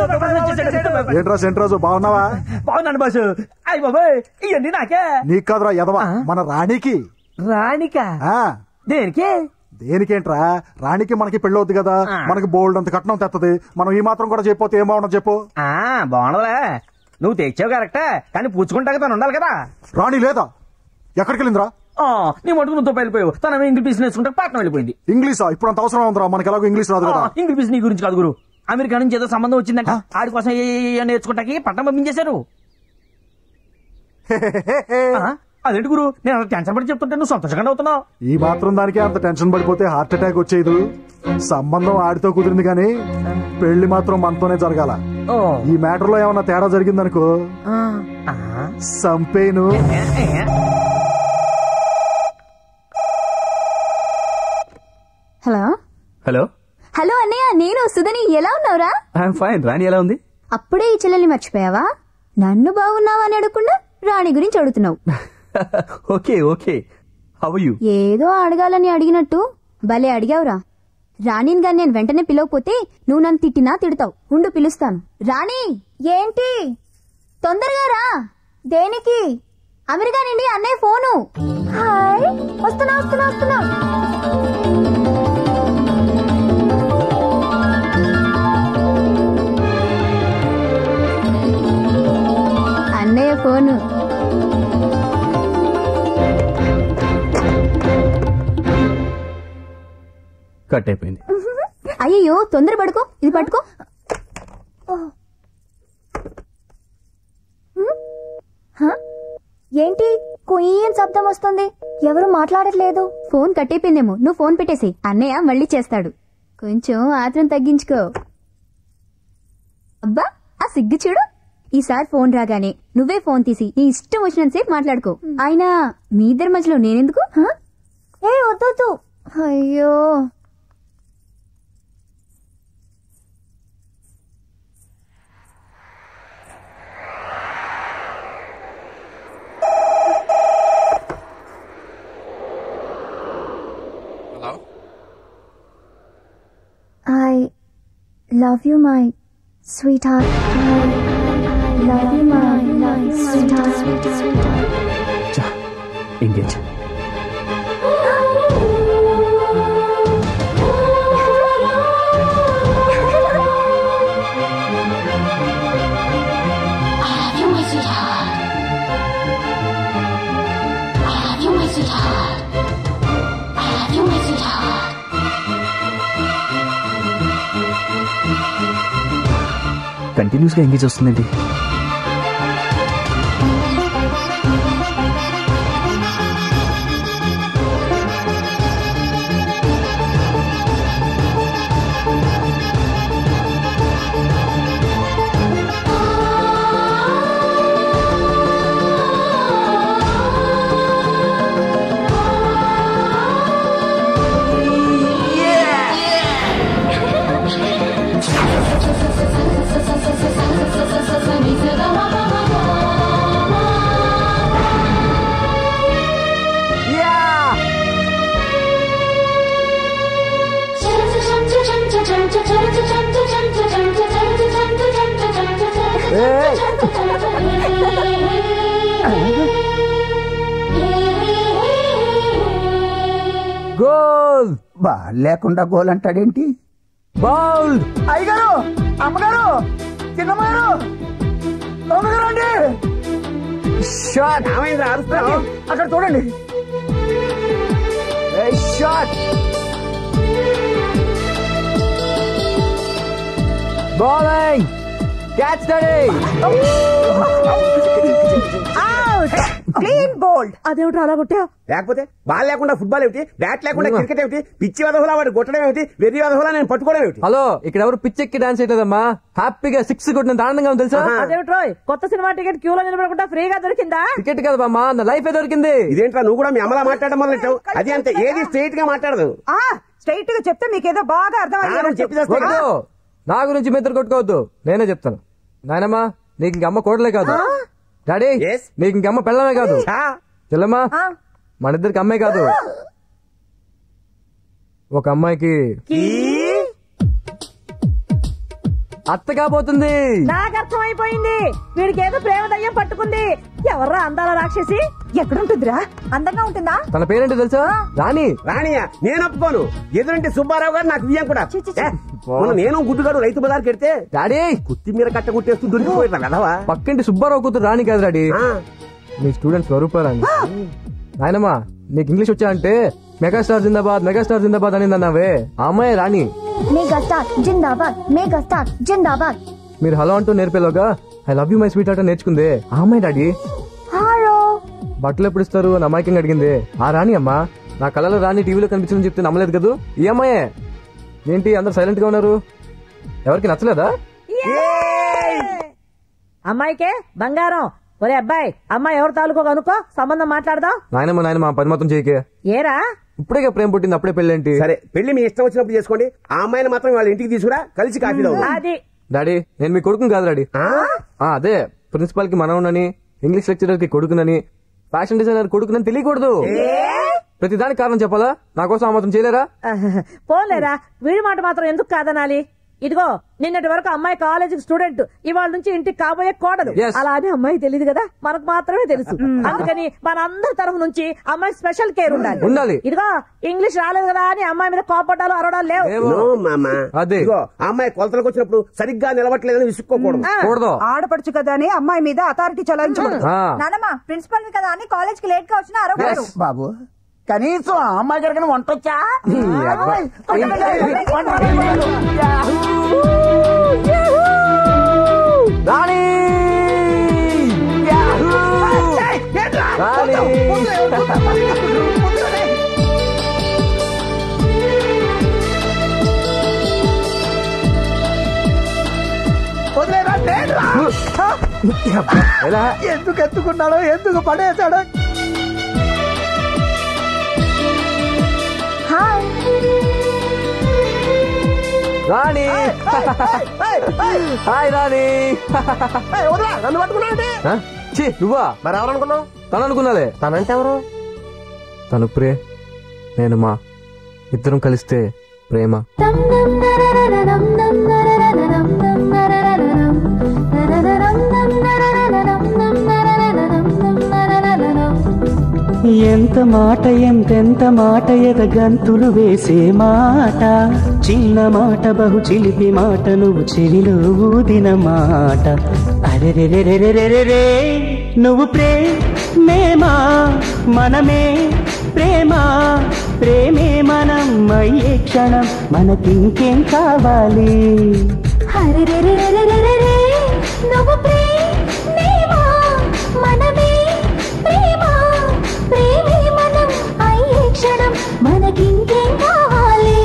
ఏంట్రా సెంట్రాజు బాగున్నావా బాగున్నాను బాసు అయ్యి బాబాయ్ ఇవన్నీ నాకే నీకు కాదురా ఎదవా మన రాణికి రాణిక ఆ దేనికి దేనికేంట్రా రాణికి మనకి పెళ్ళవుద్ది కదా ఆ. మనకి బోల్డ్ అంత కట్నం తెత్తది మనం ఈ మాత్రం కూడా చెప్పిపోతే ఏం బాగుండదు చెప్పు ఆ బాగుండదులే నువ్వు తెచ్చావు కరెక్టే కానీ పూచుకుంటాక తను ఉండాలి కదా రాణి లేదా ఎక్కడికి వెళ్ళిందిరా ఆ, నీ మటుకు నువ్వు వెళ్ళిపోయావు తన ఇంగ్లీష్ బిజినెస్ నేర్చుకుంటే పట్నం వెళ్ళిపోయింది ఇంగ్లీషా ఇప్పుడు అంత అవసరం ఉందిరా మనకి ఎలాగో ఇంగ్లీష్ రాదు కదా ఇంగ్లీష్ బిజినెస్ నీ గురించి కాదు గురు అమెరికా నుంచి ఏదో సంబంధం వచ్చిందంట ఆడి కోసం ఏ- ఏ- ఏ నేర్చుకుంటాకి పట్నం పంపించేశారు ఆ, అదేంటి గురు నేను అంత టెన్షన్ పడి చెప్తుంటే నువ్వు సంతోషంగా అవుతున్నావు ఈ మాత్రం దానికే అంత టెన్షన్ పడిపోతే హార్ట్ అటాక్ వచ్చేది సంబంధం ఆడితో కుదిరింది కానీ పెళ్లి మాత్రం మనతోనే జరగాల ఓ. ఈ మ్యాటర్ లో ఏమన్నా తేడా జరిగిందనుకో ఆ, ఆ, సంపేను ఏ, ఏ. హలో హలో హలో అన్నయ్య నేను సుధని ఎలా ఉన్నావురా ఐఎమ్ ఫైన్ రాణి ఎలా ఉంది అప్పుడే ఈ చెల్లెల్ని మర్చిపోయావా నన్ను బాగున్నావా అని అడగకుండా రాణి గురించి అడుగుతున్నావు ఓకే ఓకే హౌ యూ ఏదో అడగాలని అడిగినట్టు భలే అడిగావురా రాణిని గాని నేను వెంటనే పిలవకపోతే నువ్వు నన్ను తిట్టినా తిడతావు ఉండు పిలుస్తాను రాణి ఏంటి తొందరగా రా దేనికి అమెరికా నుండి అన్నయ్య ఫోను హాయ్ వస్తున్నా వస్తున్నా వస్తున్నా అన్నయ్య ఫోను కట్ అయిపోయింది అయ్యో తొందర పడుకో ఇది పట్టుకో హ? ఏంటి కుయ్యని శబ్దం వస్తుంది ఎవరు మాట్లాడట్లేదు ఫోన్ కట్టయిపోయిందేమో నువ్వు ఫోన్ పెట్టేసి అన్నయ్య మళ్ళీ చేస్తాడు కొంచెం ఆత్రం తగ్గించుకో అబ్బా ఆ సిగ్గు చూడు ఈసారి ఫోన్ రాగానే నువ్వే ఫోన్ తీసి నీ ఇష్టం వచ్చినంత సేపు మాట్లాడుకో అయినా మీ ఇద్దరి మధ్యలో నేనెందుకు హ? ఏ వద్దు అయ్యో Hello? I love you, my sweetheart. I love you, my, my sweetheart. sweetheart. Engage I love you, my sweetheart. I love you, my sweetheart. I love you, my sweetheart. Continuous గా ఎంగేజ్ వస్తుందండి గోల్ బా లేకుండా goal అంటాడేంటి bowled అయ్యగారు అమ్మగారు చిన్నమ్మగారు అమ్మగారు అండి shot అక్కడ చూడండి shot bowling catch study clean bowled అదేమిటి అలా కొట్టా లేకపోతే బాల్ లేకుండా ఫుట్బాల్ ఏమిటి బ్యాట్ లేకుండా క్రికెట్ ఏమిటి పిచ్చి వదహులా వాడు కొట్టడం ఏమిటి వెర్రి వదహులా నేను పట్టుకోవడం ఏమిటి హలో ఇక్కడ ఎవరు పిచ్చెక్కి డాన్స్ చేయలేదమ్మా హ్యాపీగా సిక్స్ కొట్టినంత ఆనందంగా ఉంది తెలుసా అదేమిటి రోయ్ కొత్త సినిమా టికెట్ క్యూలో నిలబడకుండా ఫ్రీగా దొరికిందా టికెట్ కదా బామ్మా నా లైఫ్ దొరికింది ఇదేంట్రా నువ్వు కూడా మీ అమ్మలా మాట్లాడడం మొదలెట్టావు అది అంతే ఏది స్ట్రైట్ గా మాట్లాడదు స్ట్రైట్ గా చెప్తే మీకేదో బాగా అర్థం ఆ, నువ్వు చెప్పి చేస్తే వద్దు నా గురించి మీ ఇద్దరు కొట్టుకోవద్దు నేనే చెప్తాను నాయనమ్మా నీకు ఇంక అమ్మ కోడలే కాదు డాడీ Yes. నీకు ఇంక అమ్మ పెళ్ళమే కాదు ఛా, చెల్లమ్మా మన ఇద్దరికి అమ్మాయి కాదు ఒక అమ్మాయికి అత్త కాబోతుంది నాకు అర్థమైపోయింది వీడికి ఏదో ప్రేమ దయ్యం పట్టుకుంది ఎవర్రా అందాల రాక్షసి ఎక్కడుంటుందిరా అందంగా ఉంటుందా తన పేరేంటో తెలుసా రాణి రాణియా నేను ఒప్పుకోను ఎదురంటే సుబ్బారావు గారు నాకు ఇయ్యం కూడా చి, చి, చి. ఏ, మొన్న నేను గుడ్డుగాడు రైతు బజార్కి వెడితే డాడీ కొత్తిమీర కట్ట కొట్టేస్తూ దొరికిపోయినా వెదవా పక్కింటి సుబ్బారావు కూతురు రాణి కాదు డాడీ ఆ, మీ స్టూడెంట్ స్వరూపారాణి నాయనమ్మా నీకు ఇంగ్లీష్ వచ్చా అంటే మెగాస్టార్ జిందాబాద్ మెగాస్టార్ జిందాబాద్ అని అన్నావే ఆ అమ్మాయి రాణి మేగా స్టార్ జిందాబాద్ మేగా స్టార్ జిందాబాద్ మీరు హలో అంటూ నేర్పేలోగా I love you my sweet ఆట నేర్చుకుందే ఆ అమ్మాయి డాడీ హలో బట్టలు ఎప్పుడు ఇస్తారు అని అమాయకంగా అడిగింది ఆ రాణి అమ్మా నా కళలో రాణి టీవీలో కనిపించిందని చెప్తే నమ్మలేదు కదూ ఈ అమ్మాయే ఏంటి అందరు సైలెంట్ గా ఉన్నారు ఎవరికి నచ్చలేదా అమ్మాయికే బంగారం ఒరే అబ్బాయి అమ్మాయి ఎవరు తాలూకో కనుక్కో సంబంధం మాట్లాడదాం నాయనమ్మ నాయనమ్మ పని మొత్తం చేయకే ఏరా ఇప్పుడే ప్రేమ పుట్టింది అప్పుడే పెళ్ళేంటి సరే పెళ్లి మీ ఇష్టం వచ్చినప్పుడు చేసుకోండి ఆ అమ్మాయిని మాత్రం వాళ్ళ ఇంటికి తీసుకురా కలిసి కాఫీ తాగుదాం. అది డాడీ నేను మీ కొడుకుని కాదు డాడీ ఆ? ఆ, అదే ప్రిన్సిపాల్ కి మనవునని ఇంగ్లీష్ లెక్చరర్ కి కొడుకునని ఫ్యాషన్ డిజైనర్ కొడుకునని తెలియకూడదు ప్రతి దానికి కారణం చెప్పాలా నా కోసం ఆ మాత్రం చేయలేరా పోలేరా వీడి మాట మాత్రం ఎందుకు కాదనాలి ఇదిగో నిన్నటి వరకు అమ్మాయి కాలేజీకి స్టూడెంట్ ఇవాళ నుంచి ఇంటికి కాబోయే కోడలు Yes. అలా అని అమ్మాయి తెలియదు కదా మనకు మాత్రమే తెలుసు అందుకని మన అందరి తరఫు నుంచి అమ్మాయి స్పెషల్ కేర్ ఉండాలి ఉండాలి. ఇదిగో ఇంగ్లీష్ రాలేదు కదా అని అమ్మాయి మీద కోపడ్డాలు అరవడాలు లేవు ఏమో. నో మామ అదే. ఇదిగో ఆ అమ్మాయి కొలతలకు వచ్చినప్పుడు సరిగ్గా నిలబట్టలేదని విసుక్కోకూడదు కూడదు ఆడపడుచు కదా అని అమ్మాయి మీద అథారిటీ చలాయించకూడదు ఆ. నానమ్మ ప్రిన్సిపల్ కదా అని కాలేజ్ కి లేట్ గా వచ్చిన అరవరు బాబు కనీసం ఆ అమ్మాయి గారికి వంట వచ్చా రాణి రాణి ఎలా ఎందుకు ఎత్తుకున్నాడో ఎందుకు పడేశాడో హాయ్ రాణి హాయ్ రాణి నన్ను పట్టుకున్నానంటే ఆ? ఛీ, నువ్వా మరి ఎవరనుకున్నావు తను అనుకున్నాలే తనంటే ఎవరు తను ప్రే నేను మా ఇద్దరం కలిస్తే ప్రేమ దమ్ దమ్ నరరరరం దమ్ నరరరరం దమ్ నరరరరం నరరరం దమ్ నరరరరం దమ్ నరరరరం దమ్ నరరరరం ఎంత మాట ఎంతెంత మాట ఎదగంతులు వేసే మాట చిన్న మాట బహు చిలిపి మాట నువ్వు చెవిలో ఊదిన మాట అరెరెరెరెరెరెరే నువ్వు ప్రేమేమా మనమే ప్రేమ ప్రేమే మనం అయ్యే క్షణం మనకింకేం కావాలి హరిరెరెరెరెరెరెరే నువ్వు ప్రేమేమా మనమే ప్రేమ ప్రేమే మనం అయ్యే క్షణం మనకింకేం కావాలి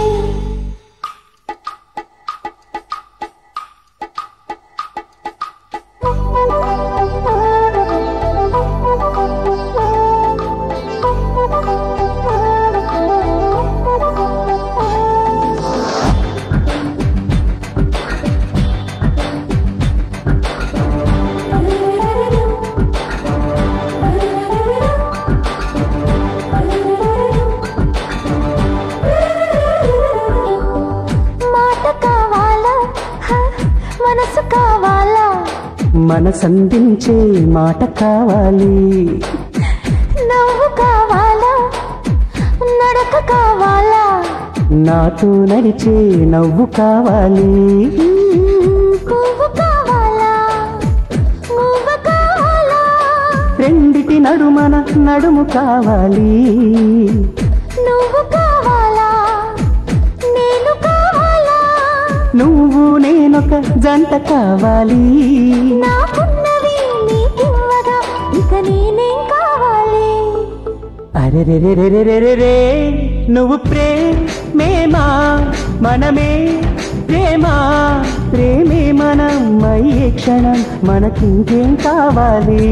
మాట కావాలా హ, మనసు కావాలా మనసందించే మాట కావాలి నవ్వు కావాలా నడక కావాలా నాతో నడిచే నవ్వు కావాలి మ్మ్, పువ్వు కావాలా నువ్వు కావాలా రెండిటి నడుమన నడుము కావాలి నువ్వు కావాలా నేను కావాలా నువ్వు నేనొక జంట కావాలి నాకున్నవి నీకివ్వగా ఇక నేనేం కావాలి అరెరెరెరెరెరెరే నువ్వు ప్రేమేమా మనమే ప్రేమ ప్రేమే మనం అయ్యే క్షణం మనకింకేం కావాలి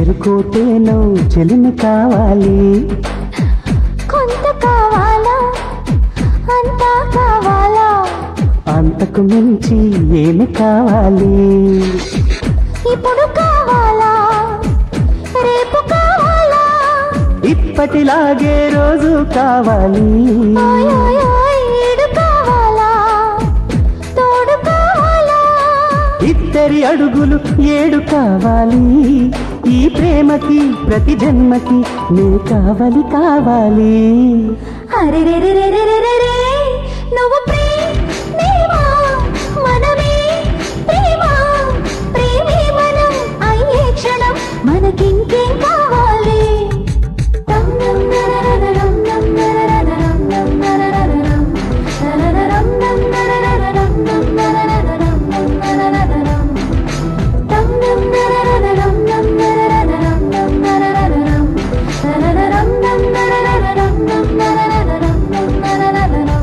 చేరుకోతేనో చెలిమి కావాలి కొంత కావాలా అంతా కావాలా అంతకు మించి ఏమి కావాలి ఇప్పుడు కావాలా రేపు కావాలా ఇప్పటిలాగే రోజు కావాలి ఓయ్ ఓయ్ ఓయ్ ఈడు కావాలా తోడు కావాలా ఇద్దరి అడుగులు ఏడు కావాలి ఈ ప్రేమకి ప్రతి జన్మకి నీ కావాలి కావాలి అరే రే రే రే రే రే రే రే నువ్వు ప్రేమేమా మనమే ప్రేమ ప్రేమే మనం అయ్యే క్షణం మనకింకేం కావాలి రం రం నరరరరం రం నరరరరం రం నరరరరం నరరరం రం నరరరరం రం నరరరరం రం నరరరరం రం రం నరరరరం రం నరరరరం రం నరరరరం నరరరం రం నరరరరం రం నరరరరం రం నరరరరం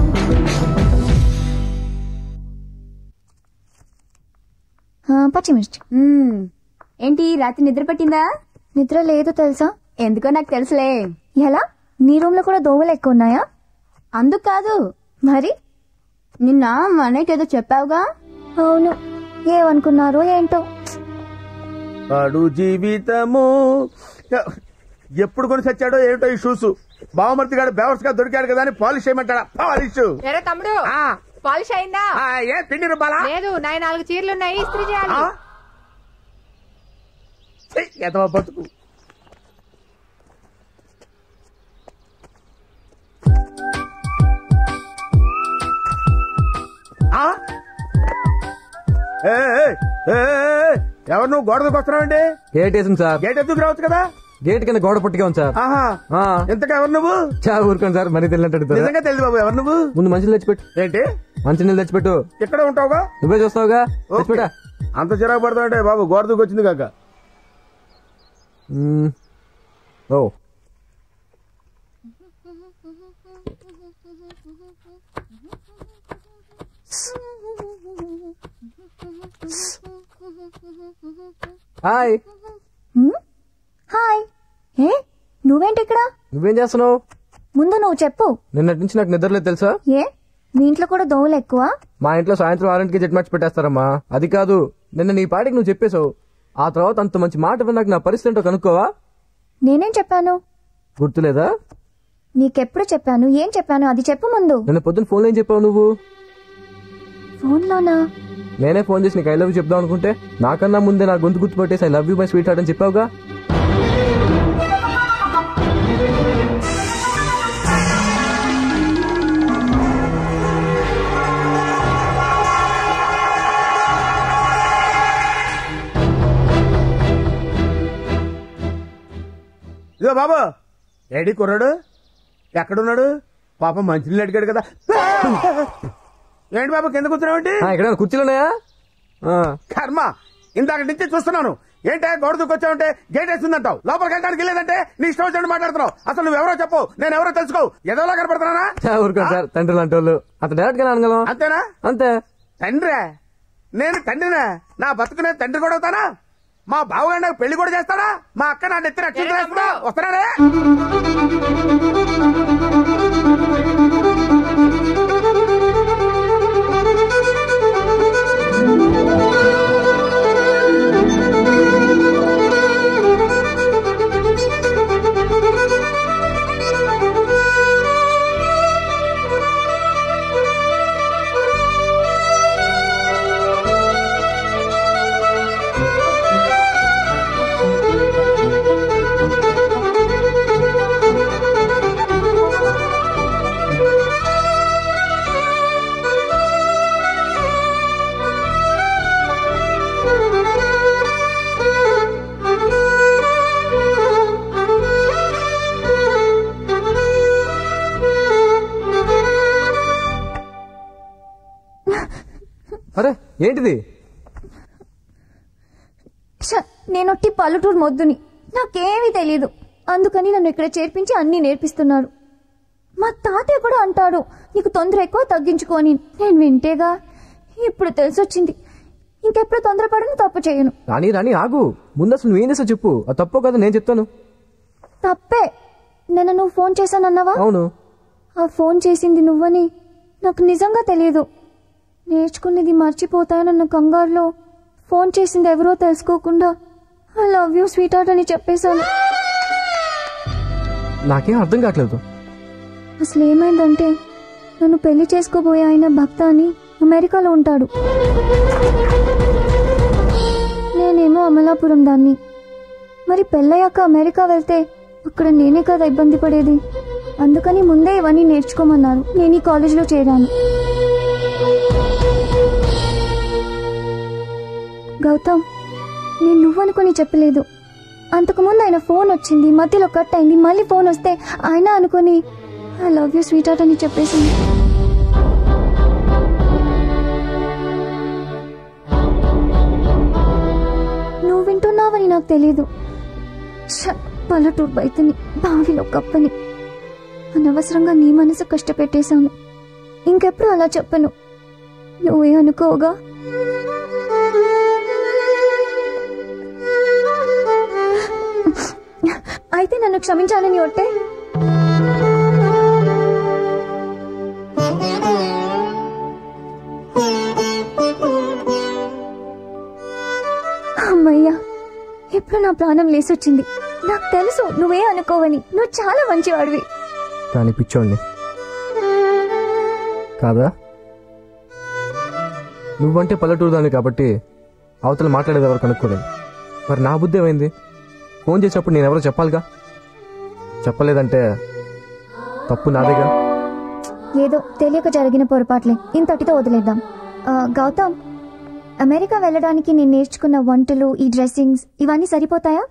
పచ్చిమిర్చి ఏంటి రాత్రి నిద్ర పట్టిందా నిద్ర లేదు తెలుసా ఎందుకో నాకు తెలుసులే ఎలా నీ రూమ్ లో కూడా దోమలు ఎక్కువ ఉన్నాయా అందుకు కాదు మరి నిన్న మనకేదో చెప్పావుగా అవును ఏమనుకున్నారో ఏంటో వాడు జీవితము ఎప్పుడు కొని చచ్చాడో ఏమిటో ఈ షూస్ బావమర్తి గారు బేవర్స్ గా దొరికాడు కదా అని పాలిష్ చేయమంటాడా పాలిష్ ఎరా తమ్ముడు ఆ. పాలిష్ అయిందా ఆ, ఏ పిండి రుబ్బాలా లేదు నాయి నాలుగు చీరలు ఉన్నాయి ఇస్త్రీ చేయాలి ఆ? ఛీ, ఎదవ బతుకు ఆ? ఏ, ఏ, ఏ, ఏ, ఎవరు నువ్వు గోడ దూకొస్తున్నావండి గేట్ వేసింది సార్ గేట్ ఎత్తుకు రావచ్చు కదా గేట్ కింద గోడ పుట్టిగా ఉంది సార్ ఆహా ఆ. ఇంతకా ఎవరు నువ్వు చా ఊరుకోండి సార్ మరీ తెలియనట్టు నిజంగా తెలియదు బాబు ఎవరు నువ్వు ముందు మంచిని తెచ్చిపెట్టు ఏంటి మంచినీళ్ళు తెచ్చిపెట్టు ఇక్కడ ఉంటావుగా నువ్వే చూస్తావుగా ఓకే. తెచ్చిపెట్టా అంత చిరాకు పడతావంటే బాబు గోడ దూకి వచ్చింది కాక మ్మ్. ఓ హాయ్ హాయ్ ఏ నువ్వేంటి ఇక్కడ నువ్వేం చేస్తున్నావు ముందు నువ్వు చెప్పు నిన్నటి నుంచి నాకు నిద్రలేదు తెలుసా ఏ మీ ఇంట్లో కూడా దోమలు ఎక్కువ మా ఇంట్లో సాయంత్రం ఆరింటికి జెట్ మ్యాచ్ పెట్టేస్తారమ్మా అది కాదు నిన్న నీ పాటికి నువ్వు చెప్పేశావు ఆ తర్వాత అంత మంచి మాట విన్నాక నా పరిస్థితి ఏంటో కనుక్కోవా నేనేం చెప్పాను గుర్తులేదా నీకెప్పుడు చెప్పాను ఏం చెప్పాను అది చెప్పు ముందు నిన్న పొద్దున్న ఫోన్లో ఏం చెప్పావు నువ్వు ఫోన్లోనా నేనే ఫోన్ చేసి నీకు ఐ లవ్ యూ చెప్దాం అనుకుంటే నాకన్నా ముందే నా గొంతు గుర్తుపట్టేసి I love you my sweetheart అని చెప్పావుగా ఇదో బాబు ఏడి కుర్రాడు ఎక్కడున్నాడు పాపం మంచినీళ్ళు అడిగాడు కదా ఏంటి బాబు కింద కూర్చున్నావేంటి ఆ, ఇక్కడ కుర్చీలున్నాయా ఆ, కర్మ ఇందాక నుంచి చూస్తున్నాను ఏంటే గోడ దూకొచ్చావంటే గేట్ వేస్తుందంటావు లోపలికి వెళ్ళడానికి వెళ్ళేదంటే నీ ఇష్టం వచ్చినట్టు మాట్లాడుతున్నావు అసలు నువ్వెవరో చెప్పు నేను ఎవరో తెలుసుకో ఎదోలా కనపడుతున్నానా చా, ఊరుకోండి సార్ తండ్రి లాంటి వాళ్ళు అంత డైరెక్ట్ గా అనగలం అంతేనా అంతే తండ్రే నేను తండ్రినే నా బతుకునే తండ్రి కూడా అవుతానా మా బావగారు నాకు పెళ్లి కూడా చేస్తాడా మా అక్క నా నెత్తిన అక్షంతలు వేస్తుందా? వస్తున్నాడే అరే ఏంటిది ఛ, నేనొట్టి పల్లెటూరు మొద్దుని నాకేమీ తెలియదు అందుకని నన్ను ఇక్కడ చేర్పించి అన్ని నేర్పిస్తున్నారు మా తాతయ్య కూడా అంటాడు నీకు తొందర ఎక్కువ తగ్గించుకొని నేను వింటేగా ఇప్పుడు తెలిసొచ్చింది ఇంకెప్పుడు తొందరపడను తప్పు చేయను రాణి రాణి ఆగు ముందు అసలు నువ్వేం చేసావు చెప్పు అది తప్పో కదా నేను చెప్తాను తప్పే నిన్న నువ్వు ఫోన్ చేశానన్నావా అవును ఆ ఫోన్ చేసింది నువ్వని నాకు నిజంగా తెలియదు నేర్చుకునేది మర్చిపోతానన్న కంగారులో ఫోన్ చేసింది ఎవరో తెలుసుకోకుండా I love you sweetheart అని చెప్పేశాను నాకేం అర్థం కావట్లేదు అసలు ఏమైందంటే నన్ను పెళ్లి చేసుకోబోయే ఆయన భక్త అని అమెరికాలో ఉంటాడు నేనేమో అమలాపురం దాన్ని మరి పెళ్ళయ్యాక అమెరికా వెళ్తే అక్కడ నేనే కదా ఇబ్బంది పడేది అందుకని ముందే ఇవన్నీ నేర్చుకోమన్నారు నేను ఈ కాలేజీలో చేరాను గౌతమ్ నేను నువ్వనుకొని చెప్పలేదు అంతకుముందు ఆయన ఫోన్ వచ్చింది మధ్యలో కట్ అయింది మళ్ళీ ఫోన్ వస్తే ఆయన అనుకొని I love you sweetheart అని చెప్పేసింది నువ్వు వింటున్నావని నాకు తెలీదు ఛ, పల్లెటూరు బయటని బావిలో కప్పని అనవసరంగా నీ మనసు కష్టపెట్టేశాను ఇంకెప్పుడు అలా చెప్పను నువ్వే అనుకోగా అయితే నన్ను క్షమించాలని ఒట్టే అమ్మయ్యా ఇప్పుడు నా ప్రాణం లేసొచ్చింది నాకు తెలుసు నువ్వే అనుకోవని నువ్వు చాలా మంచివాడివి కానీ పిచ్చోండి కాదా నువ్వంటే పల్లెటూరు దాన్ని కాబట్టి అవతల మాట్లాడేది ఎవరు కనుక్కోలేదు మరి నా బుద్ధి ఏమైంది ఫోన్ చేసినప్పుడు నేను ఎవరో చెప్పాలిగా చెప్పలేదంటే తప్పు నాదేగా ఏదో తెలియక జరిగిన పొరపాట్లే ఇంతటితో వదిలేద్దాం ఆ, గౌతమ్ అమెరికా వెళ్ళడానికి నేను నేర్చుకున్న వంటలు ఈ డ్రెస్సింగ్స్ ఇవన్నీ సరిపోతాయా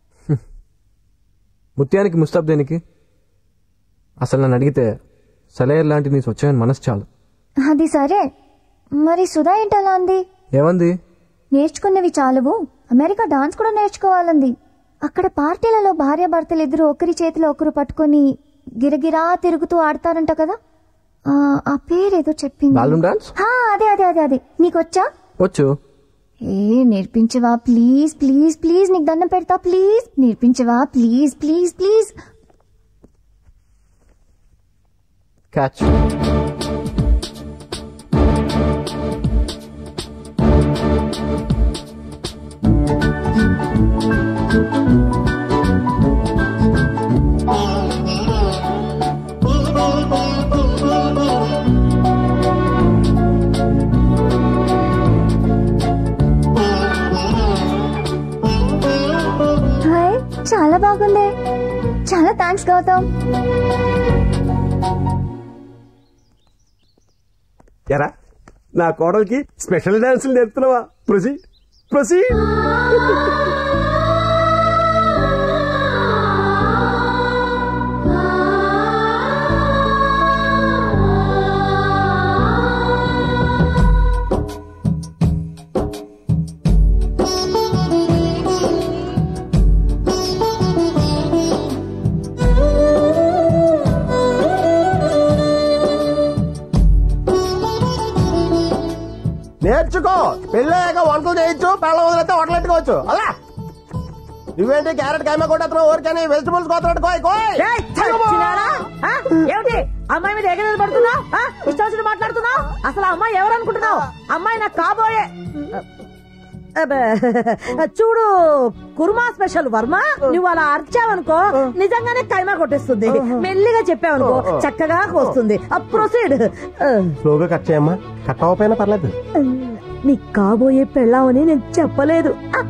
ముత్యానికి ముస్తాబ్ దేనికి అసలు నన్ను అడిగితే సలయర్ లాంటి నీ స్వచ్ఛమైన మనసు చాలు అది సరే మరి సుధా ఏంటలా అంది ఏమంది నేర్చుకున్నవి చాలవు అమెరికా డాన్స్ కూడా నేర్చుకోవాలంది అక్కడ పార్టీలలో భార్యాభర్తలు ఇద్దరు ఒకరి చేతిలో ఒకరు పట్టుకొని గిరగిరా తిరుగుతూ ఆడతారంట కదా ఆ, ఆ పేరేదో చెప్పింది బాలూన్ డాన్స్ హా, అదే అదే అదే అదే నీకొచ్చా వచ్చు ఏ నేర్పించవా ప్లీజ్ ప్లీజ్ ప్లీజ్ నీకు దండం పెడతా ప్లీజ్ నేర్పించవా please please please catch hi చాలా బాగుంది చాలా థ్యాంక్స్ గౌతమ్ ఎరా నా కోడలికి స్పెషల్ డాన్సులు నేర్పుతున్నావా ప్రొసీ ప్రొసీ నేర్చుకో పెళ్ళాక వంటలు చేయొచ్చు పెళ్ళ వదిలేస్తే హోటలెట్టుకోవచ్చు అలా నువ్వేంటి క్యారెట్ కైమా కొట్టేస్తున్నావు ఊరికని వెజిటబుల్స్ కోతలు కోయ్ కోయ్ ఏయ్, చచ్చినారా? ఆ? ఏమిటి అమ్మాయి మీద ఎగరేది పడుతున్నావు ఇష్టం వచ్చిన మాట్లాడుతున్నావు అసలు ఆ అమ్మాయి ఎవరు అనుకుంటున్నావు అమ్మాయి నాకు కాబోయే అబ్బే, చూడు కుర్మా స్పెషల్ వర్మ నువ్వు అలా అర్చావనుకో నిజంగానే కైమా కొట్టేస్తుంది మెల్లిగా చెప్పావనుకో చక్కగా వస్తుంది ప్రొసీడ్ స్లోగా కట్ చేయమ్మా కట్ అవ్వకపోయినా పర్లేదు నీకు కాబోయే పెళ్ళామని నేను చెప్పలేదు ఆ,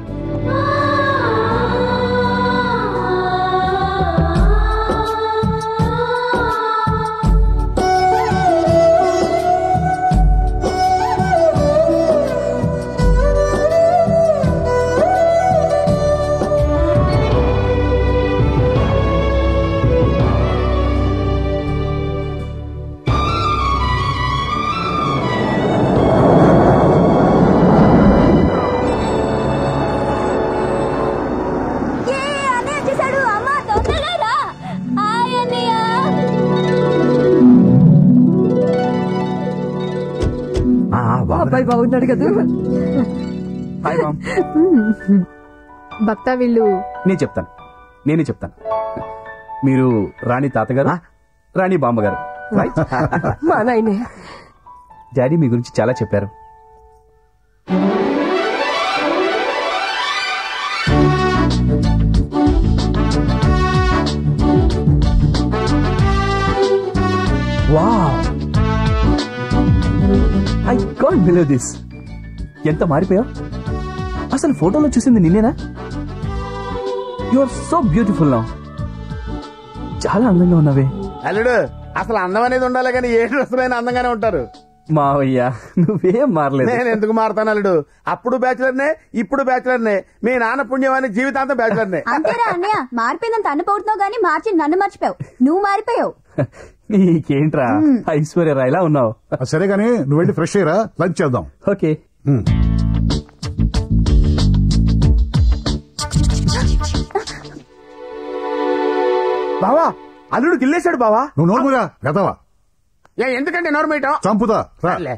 ఆ, బాగుంది. అబ్బాయి బాగున్నాడు కదా హాయ్ మామ్ భక్త వీళ్ళు నేను చెప్తాను నేనే చెప్తాను మీరు రాణి తాతగారు రాణి బామ్మగారు రైట్ మా నాయనే డాడీ మీ గురించి చాలా చెప్పారు wow I can't believe this ఎంత మారిపోయావు అసలు ఫోటోలో చూసింది నిన్నేనా యు ఆర్ సో బ్యూటిఫుల్ నా చాలా అందంగా ఉన్నావే అల్లుడు అసలు అందం అనేది ఉండాలి కానీ ఏ డ్రెస్ అందంగానే ఉంటారు మావయ్య నువ్వేం మారలేదు నేను ఎందుకు మారుతాను అల్లుడు అప్పుడు బ్యాచులర్నే ఇప్పుడు బ్యాచులర్నే మీ నాన్న పుణ్యమాన్ని జీవితాంతం బ్యాచులర్నే అంతేరా అన్నయ్య మారిపోయిందంత అనుపోతున్నావు గానీ మార్చి నన్ను మర్చిపోయావు నువ్వు మారిపోయావు నీకేంట్రా ఐశ్వర్య రాయ్లా ఉన్నావు సరే గానీ నువ్వు వెళ్ళి ఫ్రెష్ అయ్యరా లంచ్ చేద్దాం ఓకే బావా అల్లుడు గిల్లేశాడు బావా నువ్వు నోరుముగా వెదవా ఏ, ఎందుకంటే నోరు మీయటం? చంపుతా రా సర్లే.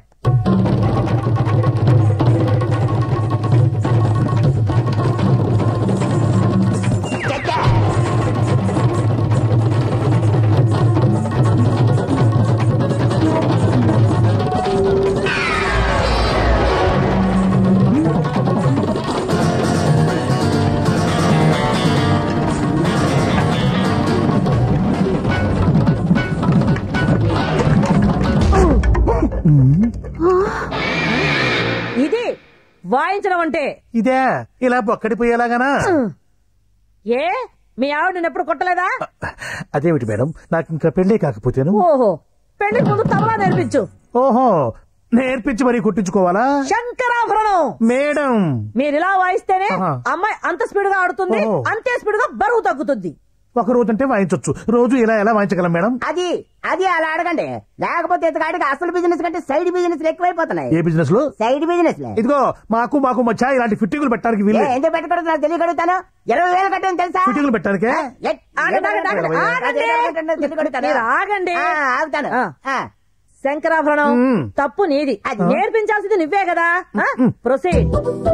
ఇది వాయించడం అంటే ఇదే ఇలా బొక్కడిపోయేలాగానా ఏ మీ ఆవిడ నిన్ను ఎప్పుడు కొట్టలేదా అదేమిటి మేడం నాకు ఇంకా పెళ్లి కాకపోతేను ఓహో పెళ్లికి ముందు తబలా నేర్పించు ఓహో నేర్పించి మరీ కుట్టించుకోవాలా శంకరాభరణం మేడం మీరు ఇలా వాయిస్తేనే ఆహా. అమ్మాయి అంత స్పీడ్ గా ఆడుతుంది ఓహో. అంతే స్పీడ్ గా బరువు తగ్గుతుంది ఒక రోజు అంటే వాయించవచ్చు రోజు ఇలా ఎలా వాయించగలం మేడం అది అది అలా అడగండి లేకపోతే ఇతగాడికి అసలు బిజినెస్ కంటే సైడ్ బిజినెస్ ఎక్కువైపోతున్నాయి ఏ బిజినెస్ లో సైడ్ బిజినెస్ ఇదిగో మాకు మాకు మధ్య ఇలాంటి ఫిట్టింగులు పెట్టడానికి వీలు లేదు. ఎందుకు పెట్టకూడదు నాకు తెలియగలుగుతాను ఇరవై వేలు కట్టని తెలుసా ఫిట్టింగులు పెట్టడానికే ఎట్- ఆగండి, ఆగండి, ఆగండి, ఇరవై వేలు ఆగండి. కట్టండి, తెలియగలుగుతాను. మీరు ఆగండి ఆ, ఆగుతాను ఆ. ఆ. శంకరాభరణం తప్పు నీది నేర్పించాల్సింది నువ్వే కదా ప్రొసీడ్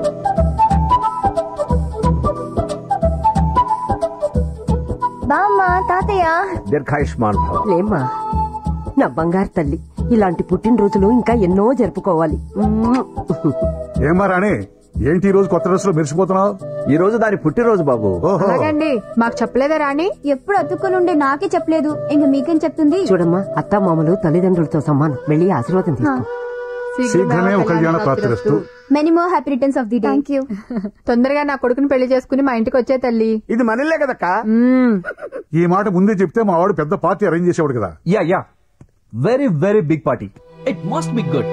బామ్మ తాతయ్య దీర్ఘాయుష్మాన్ భవ లేమ్మా నా బంగారు తల్లి ఇలాంటి పుట్టినరోజులు ఇంకా ఎన్నో జరుపుకోవాలి మ్మ్. ఏమా రాణి ఏంటి ఈ రోజు కొత్త డ్రెస్ లో మెరిసిపోతున్నావు ఈ రోజు దాని పుట్టినరోజు బాబు అలాగండి మాకు చెప్పలేదా రాణి ఎప్పుడు అతుక్కుని ఉండే నాకే చెప్పలేదు ఇంక మీకేం చెప్తుంది చూడమ్మా అత్త మామలు తల్లిదండ్రులతో సమానం వెళ్ళి ఆశీర్వాదం తీసుకో శీఘ్రమే ఒక కళ్యాణ ప్రాప్తిరస్తు many more happy returns of the day thank you తొందరగా నా కొడుకుని పెళ్లి చేసుకుని మా ఇంటికి వచ్చే తల్లి ఇది మనలే కదక్క ఈ మాట ముందే చెప్తే మా వాడు పెద్ద పార్టీ అరేంజ్ చేసేవాడు కదా yeah yeah very very big party it must be good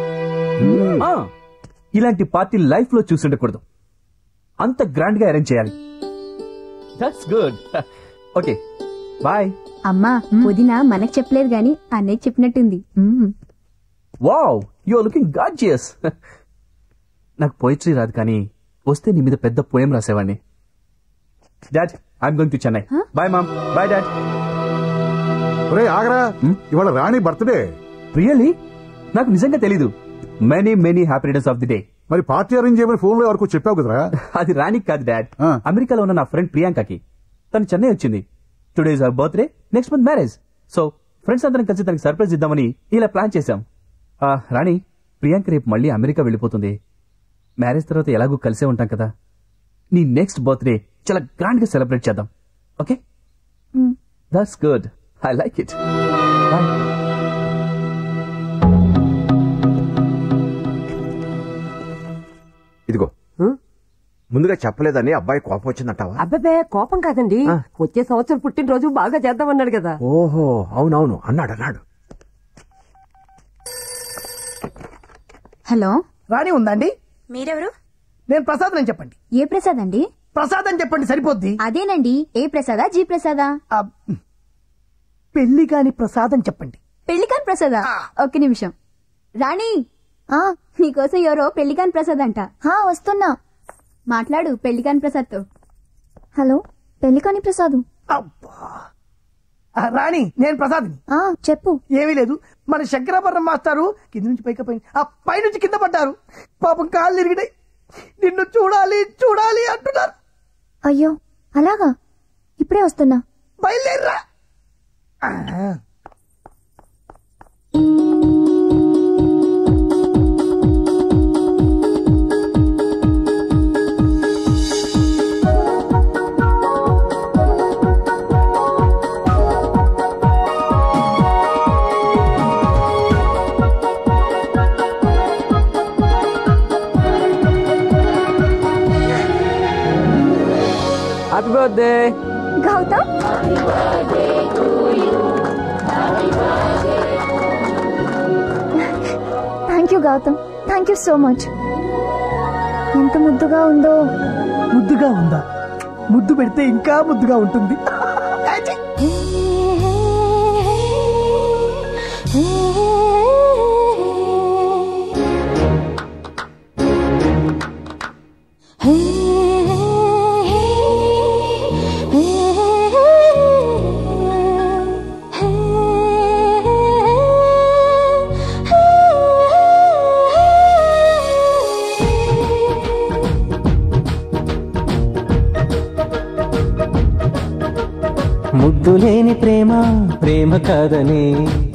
ఇలాంటి పార్టీ లైఫ్ లో చూసుండకూడదు అంత గ్రాండ్ గా అరేంజ్ చేయాలి దట్స్ గుడ్ ఓకే బాయ్ అమ్మా వదిన మనకు చెప్పలేదు గాని అన్నయ్య చెప్పినట్టుంది wow you are looking gorgeous నాకు పోయిటరీ రాదు కానీ వస్తే నీ మీద పెద్ద పోయం రాసేవాడిని dad I'm going to Chennai bye mom bye dad ఒరే ఆగరా ఇవాళ రాణి బర్త్డే రియల్లీ నాకు నిజంగా తెలీదు many many happy returns of the day మరి పార్టీ అరేంజ్ చేయమని ఫోన్ లో వరకు చెప్పావు కదరా అది రానికి కాదు డాడ్ అమెరికాలో ఉన్న నా ఫ్రెండ్ ప్రియాంకకి తను చెన్నై వచ్చింది today is our birthday next month marriage so friends అందరం కలిసి తనకి సర్ప్రైజ్ ఇద్దామని ఇలా ప్లాన్ చేశాం ఆ, రాణి ప్రియాంక రేపు మళ్ళీ అమెరికా వెళ్ళిపోతుంది మ్యారేజ్ తర్వాత ఎలాగూ కలిసే ఉంటాం కదా నీ నెక్స్ట్ బర్త్డే చాలా గ్రాండ్ గా సెలబ్రేట్ చేద్దాం okay that's good I like it bye ఇదిగో ముందుగా చెప్పలేదని అబ్బాయి కోపం వచ్చిందంటావా అబ్బబ్బే కోపం కాదండి వచ్చే సంవత్సరం పుట్టినరోజు బాగా చేద్దామన్నాడు కదా ఓహో అవునవును అన్నాడు అన్నాడు హలో రాణి ఉందండి మీరెవరు నేను ప్రసాద్ అని చెప్పండి ఏ ప్రసాద్ అండి ప్రసాద్ అని చెప్పండి సరిపోద్ది అదేనండి ఏ ప్రసాదా జీ ప్రసాదా పెళ్లి కాని ప్రసాద్ అని చెప్పండి పెళ్లికాన్ ప్రసాదా ఒక్క నిమిషం రాణి ఆ నీకోసం ఎవరో పెళ్లికాన్ ప్రసాద్ అంట హా వస్తున్నా మాట్లాడు పెళ్లికాన్ ప్రసాద్ తో హలో పెళ్లికాని ప్రసాద్ ఆ, రాణి నేను ప్రసాద్ చెప్పు ఏమీ లేదు మన శంకరాభరణం మాస్టారు కింద నుంచి పైకి పైన ఆ పైనుంచి కింద పడ్డారు పాపం కాళ్ళు ఇరిగినాయి నిన్ను చూడాలి చూడాలి అంటున్నారు అయ్యో అలాగా ఇప్పుడే వస్తున్నా బయలుదేరరా happy birthday Gautam thank you Gautam thank you so much ఎంత ముద్దుగా ఉందో ముద్దుగా ఉందా ముద్దు పెడితే ఇంకా ముద్దుగా ఉంటుంది ముద్దు లేని ప్రేమ ప్రేమ కాదని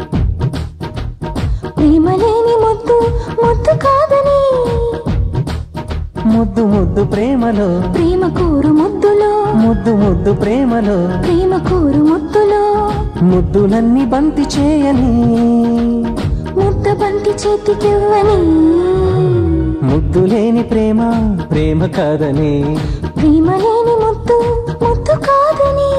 ప్రేమ లేని ముద్దు ముద్దు కాదని ముద్దు ముద్దు ప్రేమలో ప్రేమ కోరు ముద్దులో ముద్దు ముద్దు ప్రేమలో ప్రేమ కోరు ముద్దులో ముద్దులన్నీ బంతి చేయని ముద్ద బంతి చేతికివ్వని ముద్దు లేని ప్రేమ ప్రేమ కాదని ప్రేమ లేని ముద్దు ముద్దు కాదని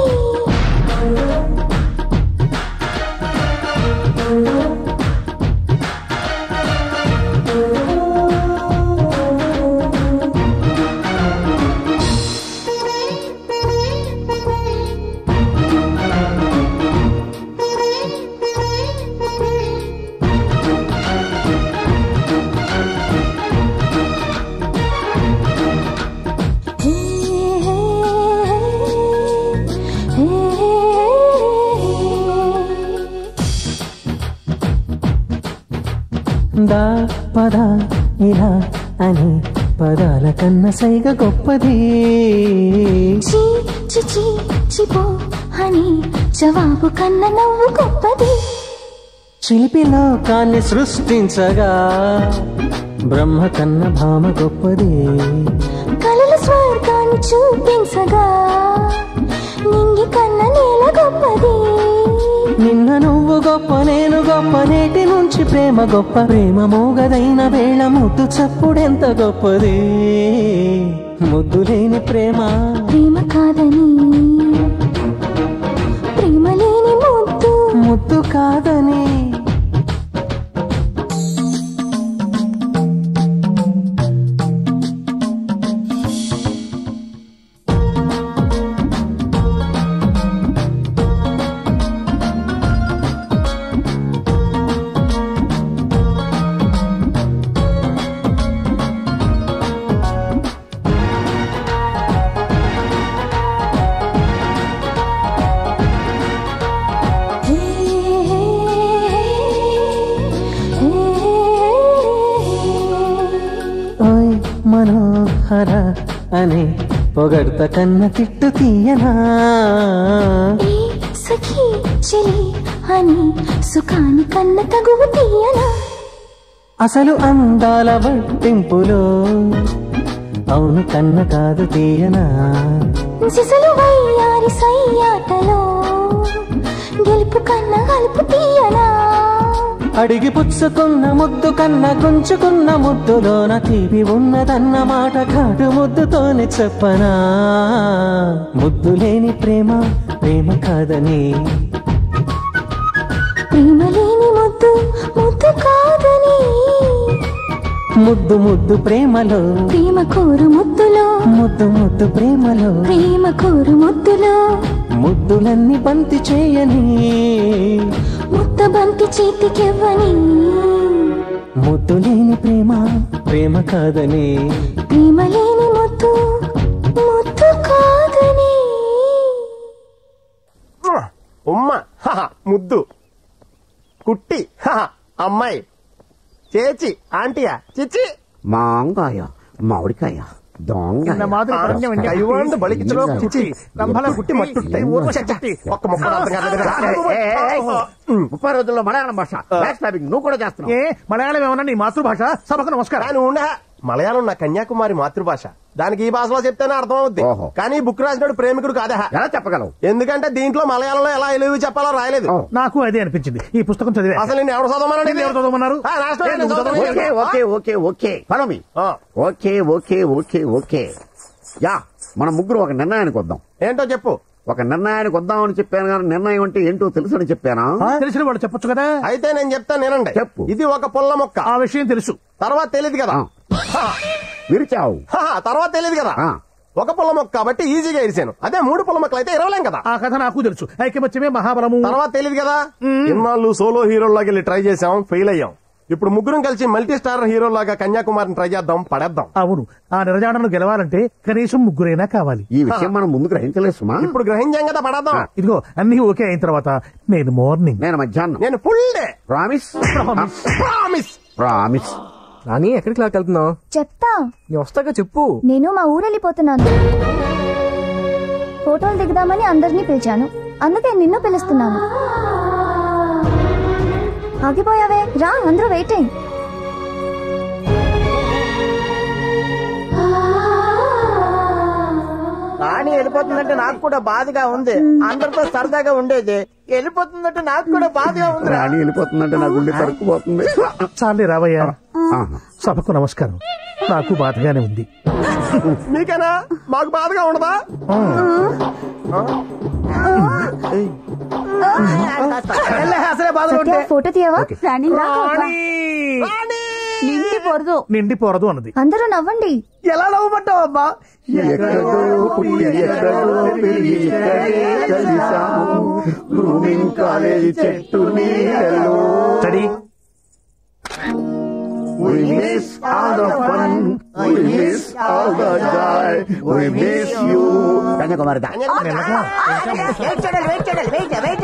దా పద ఇలా అని పదాల కన్న సైగ గొప్పది చీ చిచి చిపో అని జవాబు కన్న నవ్వు గొప్పది శిల్పి లోకాన్ని సృష్టించగా బ్రహ్మ కన్న భామ గొప్పది కలల స్వర్గాన్ని చూపించగా నింగి కన్న నేల గొప్పది నిన్న నువ్వు గొప్ప నేను గొప్ప నేటి నుంచి ప్రేమ గొప్ప ప్రేమ మోగదైన వేళ ముద్దు చప్పుడెంత గొప్పది ముద్దు లేని ప్రేమ ప్రేమ కాదని ప్రేమ లేని ముద్దు ముద్దు కాదని ఓయ్ మనోహర అనే పొగడ్త కన్న తిట్టు తీయనా ఏ సఖీ చెలి అని సుఖాని కన్న తగువు తీయనా అసలు అందాల వట్టింపులో అవును కన్న కాదు తీయనా సిసలు వయ్యారి సయ్యాటలో గెలుపు కన్న గలుపు తీయనా అడిగి పుచ్చుకున్న ముద్దు కన్న గుంచుకున్న ముద్దులోన తీపి ఉన్నదన్న మాట కాటు ముద్దుతోనే చెప్పనా ముద్దు లేని ప్రేమ ప్రేమ కాదని ప్రేమ లేని ముద్దు ముద్దు కాదని ముద్దు ముద్దు ప్రేమలో ప్రేమ కోరు ముద్దులో ముద్దు ముద్దు ప్రేమలో ప్రేమ కోరు ముద్దులో ముద్దులన్నీ బంతి చేయని ముద్ద బంతి చేతికివ్వని ముద్దు లేని ప్రేమ ప్రేమ కాదని ప్రేమ లేని ముద్దు ముద్దు కాదని ఉమ్మ హహ, ముద్దు కుట్టి హహ, అమ్మాయి చేచి ఆంటీయా చిచి మాంగాయ మామిడికాయ దొంగ నిన్న మాదిరి పరంగా వెండి. కైవాండు బలికించలో చిచ్చి రంభల గుట్టి మట్టుంటాయి ఒక్క ముక్క అర్థం కాలేదు ఏయ్, ఏయ్, ఏయ్. ముప్పై రోజుల్లో మలయాళం భాష బ్యాక్ స్టాబింగ్ నువ్వు కూడా చేస్తున్నావు ఏ మలయాళం ఏమన్నా నీ మాతృభాష సభకు నమస్కారం కానీ ఉండ మలయాళం నా కన్యాకుమారి మాతృభాష దానికి ఈ భాషలో చెప్తేనే అర్థం అవుద్ది కానీ ఈ బుక్ రాసినాడు ప్రేమికుడు కాదా ఎలా చెప్పగలవు ఎందుకంటే దీంట్లో మలయాళంలో ఎలా ఎలివి చెప్పాలో రాయలేదు నాకు అదే అనిపించింది ఈ పుస్తకం చదివే అసలు నేను ఎవరు చదవమన్నాడు నిన్ను ఎవరు చదవమన్నారు ఆ, నా ఇష్టం, ఏ, నేను నువ్వు చదవను. Okay okay okay okay follow me okay okay okay okay yeah మన ముగ్గురు ఒక నిర్ణయానికి వద్దాం ఏంటో చెప్పు ఒక నిర్ణయానికి వద్దామని చెప్పాను కానీ నిర్ణయం అంటే ఏంటో తెలుసని చెప్పానా తెలిసిన వాడు చెప్పొచ్చు కదా అయితే నేను చెప్తాను నేనండి చెప్పు. ఇది ఒక పుల్ల మొక్క ఆ విషయం తెలుసు తర్వాత తెలియదు కదా హా. విరిచావు హా, తర్వాత తెలియదు కదా ఆ. ఒక పుల్ల మొక్క కాబట్టి ఈజీగా ఇరిచాను అదే మూడు పుల్ల మొక్కలు అయితే ఇరవలేం కదా ఆ కథ నాకు తెలుసు ఐక్యమత్యమే మహాబలము తర్వాత తెలియదు కదా ఇన్నాళ్ళు సోలో హీరోలాగా వెళ్ళి ట్రై చేసాం ఫెయిల్ అయ్యాం ఇప్పుడు ముగ్గురం కలిసి మల్టీ స్టార్ హీరోలాగా కన్యాకుమారిని ట్రై చేద్దాం పడేద్దాం అవును ఆ నిరజాడను గెలవాలంటే కనీసం ముగ్గురైనా కావాలి ఈ విషయం మనం ముందు గ్రహించలేదు సుమా ఇప్పుడు గ్రహించాం కదా పడేద్దాం ఇదిగో అన్ని ఓకే అయిన తర్వాత నేను మార్నింగ్ నేను మధ్యాహ్నం నేను full day promise promise promise Rani ఎక్కడికి లాకెళ్తున్నావు చెప్తా నీ వస్తాగా చెప్పు నేను మా ఊరెళ్ళిపోతున్నాను ఫోటోలు దిగుదామని అందరినీ పిలిచాను అందుకే నిన్ను పిలుస్తున్నాను ఆగిపోయావే రా అందరూ వెయిటింగ్ రాణి వెళ్ళిపోతుందంటే నాకు కూడా బాధగా ఉంది అందరితో సరదాగా ఉండేది వెళ్ళిపోతుందంటే నాకు కూడా బాధగా ఉంది రాణి వెళ్ళిపోతుందంటే నా గుండె తరుక్కుపోతుంది చాలే రావయ్యా ఆహా. సభకు నమస్కారం నాకు బాధగానే ఉంది మీకేనా మాకు బాధగా ఉండదా అసలే బాధగా ఉంటే సత్య, ఫోటో తీయవా రాణి నిండి పొరదు నిండి పోరదు అన్నది అందరూ నవ్వండి ఎలా నవ్వమంటావు అమ్మా ఎక్కడో పుట్టి ఎక్కడో పెరిగి ఇక్కడే కలిసాము గ్రూమింగ్ కాలేజీ చెట్టు నీడలో study We miss all the fun, we miss all the joy, we miss you. Kanyakumari దా. వెయిట్ చేయాలి వెయిట్ చేయాలి వెయిట్ వెయిట్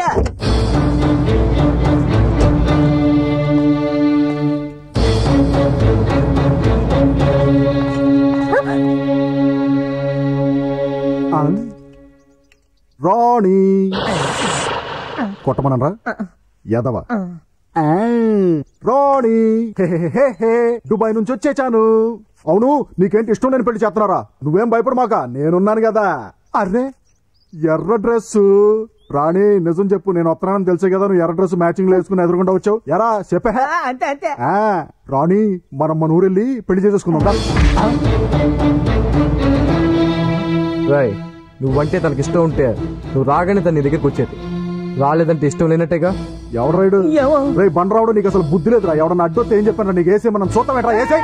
రాణి కొట్టమనరా యదవ Rani hey hey hey hey, Dubai నుంచి వచ్చేచాను అవును నీకేంటి ఇష్టం నేను పెళ్లి చేస్తున్నారా నువ్వేం భయపడమాక నేనున్నాను కదా అర్రే ఎర్ర డ్రెస్ రాణి నిజం చెప్పు నేను వస్తున్నానని తెలిసే కదా నువ్వు ఎర్ర డ్రెస్ మ్యాచింగ్ లో వేసుకుని ఎదురుకుండా వచ్చావు ఎరా చెప్పే అంతే అంతే ఆ, రాణి మనం మన ఊరెళ్ళి పెళ్లి చేసేసుకుందాం దా. రాయ్ నువ్వంటే తనకి ఇష్టం ఉంటే నువ్వు రాగానే తన నీ దగ్గరికి వచ్చేది రాలేదంటే ఇష్టం లేనట్టేగా ఎవడు రైడు రే బండరావుడు నీకు అసలు బుద్ధి లేదురా ఎవడన్నా అడ్డొస్తే ఏం చెప్పాను నీకు వేసే మనం చూద్దాం ఎట్రా వేసే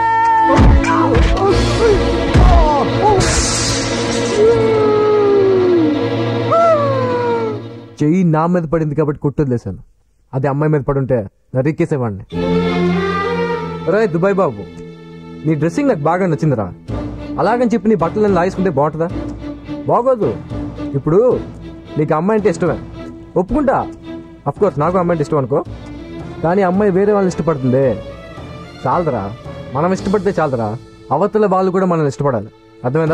చెయ్యి నా మీద పడింది కాబట్టి కొట్టొదిలేశాను అది అమ్మాయి మీద పడుంటే నరికేసేవాడిని రే దుబాయ్ బాబు నీ డ్రెస్సింగ్ నాకు బాగా నచ్చిందిరా అలాగని చెప్పి నీ బట్టలు నేను లాగేసుకుంటే బాగుంటుందా బాగోదు ఇప్పుడు నీకు అమ్మాయి అంటే ఇష్టమే ఒప్పుకుంటా అఫ్ కోర్స్ నాకు అమ్మాయి అంటే ఇష్టం అనుకో కానీ అమ్మాయి వేరే వాళ్ళని ఇష్టపడుతుంది చాలదరా మనం ఇష్టపడితే చాలదరా అవతల వాళ్ళు కూడా మనల్ని ఇష్టపడాలి అర్థమైందా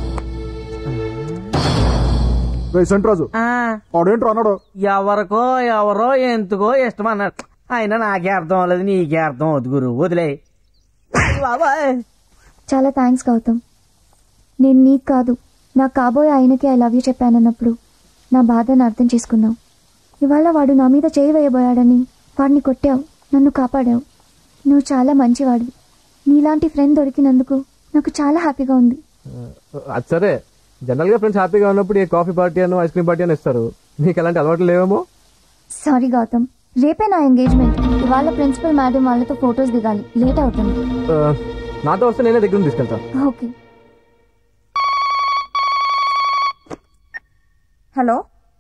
రే సెంట్రాజు ఆడేంట్రా అన్నాడు ఎవరికో ఎవరో ఎందుకో ఇష్టం అన్నాడు అయినా నాకే అర్థం అవ్వలేదు నీకే అర్థం అవుతుంది గురు వదిలే చాలా థ్యాంక్స్ గౌతమ్ నేను నీకు కాదు నా కాబోయే ఆయనకి ఐ లవ్ యూ చెప్పానన్నప్పుడు నా బాధను అర్థం చేసుకున్నావు ఇవాళ వాడు నా మీద చేయి వేయబోయాడని వాడిని కొట్టావు నన్ను కాపాడావు నువ్వు చాలా మంచివాడివి నీలాంటి ఫ్రెండ్ దొరికినందుకు నాకు చాలా హ్యాపీగా ఉంది అది సరే జనరల్ గా ఫ్రెండ్స్ హ్యాపీగా ఉన్నప్పుడు ఏ కాఫీ పార్టీ అను ఐస్ క్రీమ్ పార్టీ అని ఇస్తారు నీకు అలాంటి అలవాట్లు లేవేమో సారీ గౌతమ్ రేపే నా ఎంగేజ్మెంట్ ఇవాళ ప్రిన్సిపల్ మేడం వాళ్ళతో ఫొటోస్ దిగాలి లేట్ అవుతుంది ఆ, నాతో వస్తే నేనే దగ్గర తీసుకెళ్తాను ఓకే హలో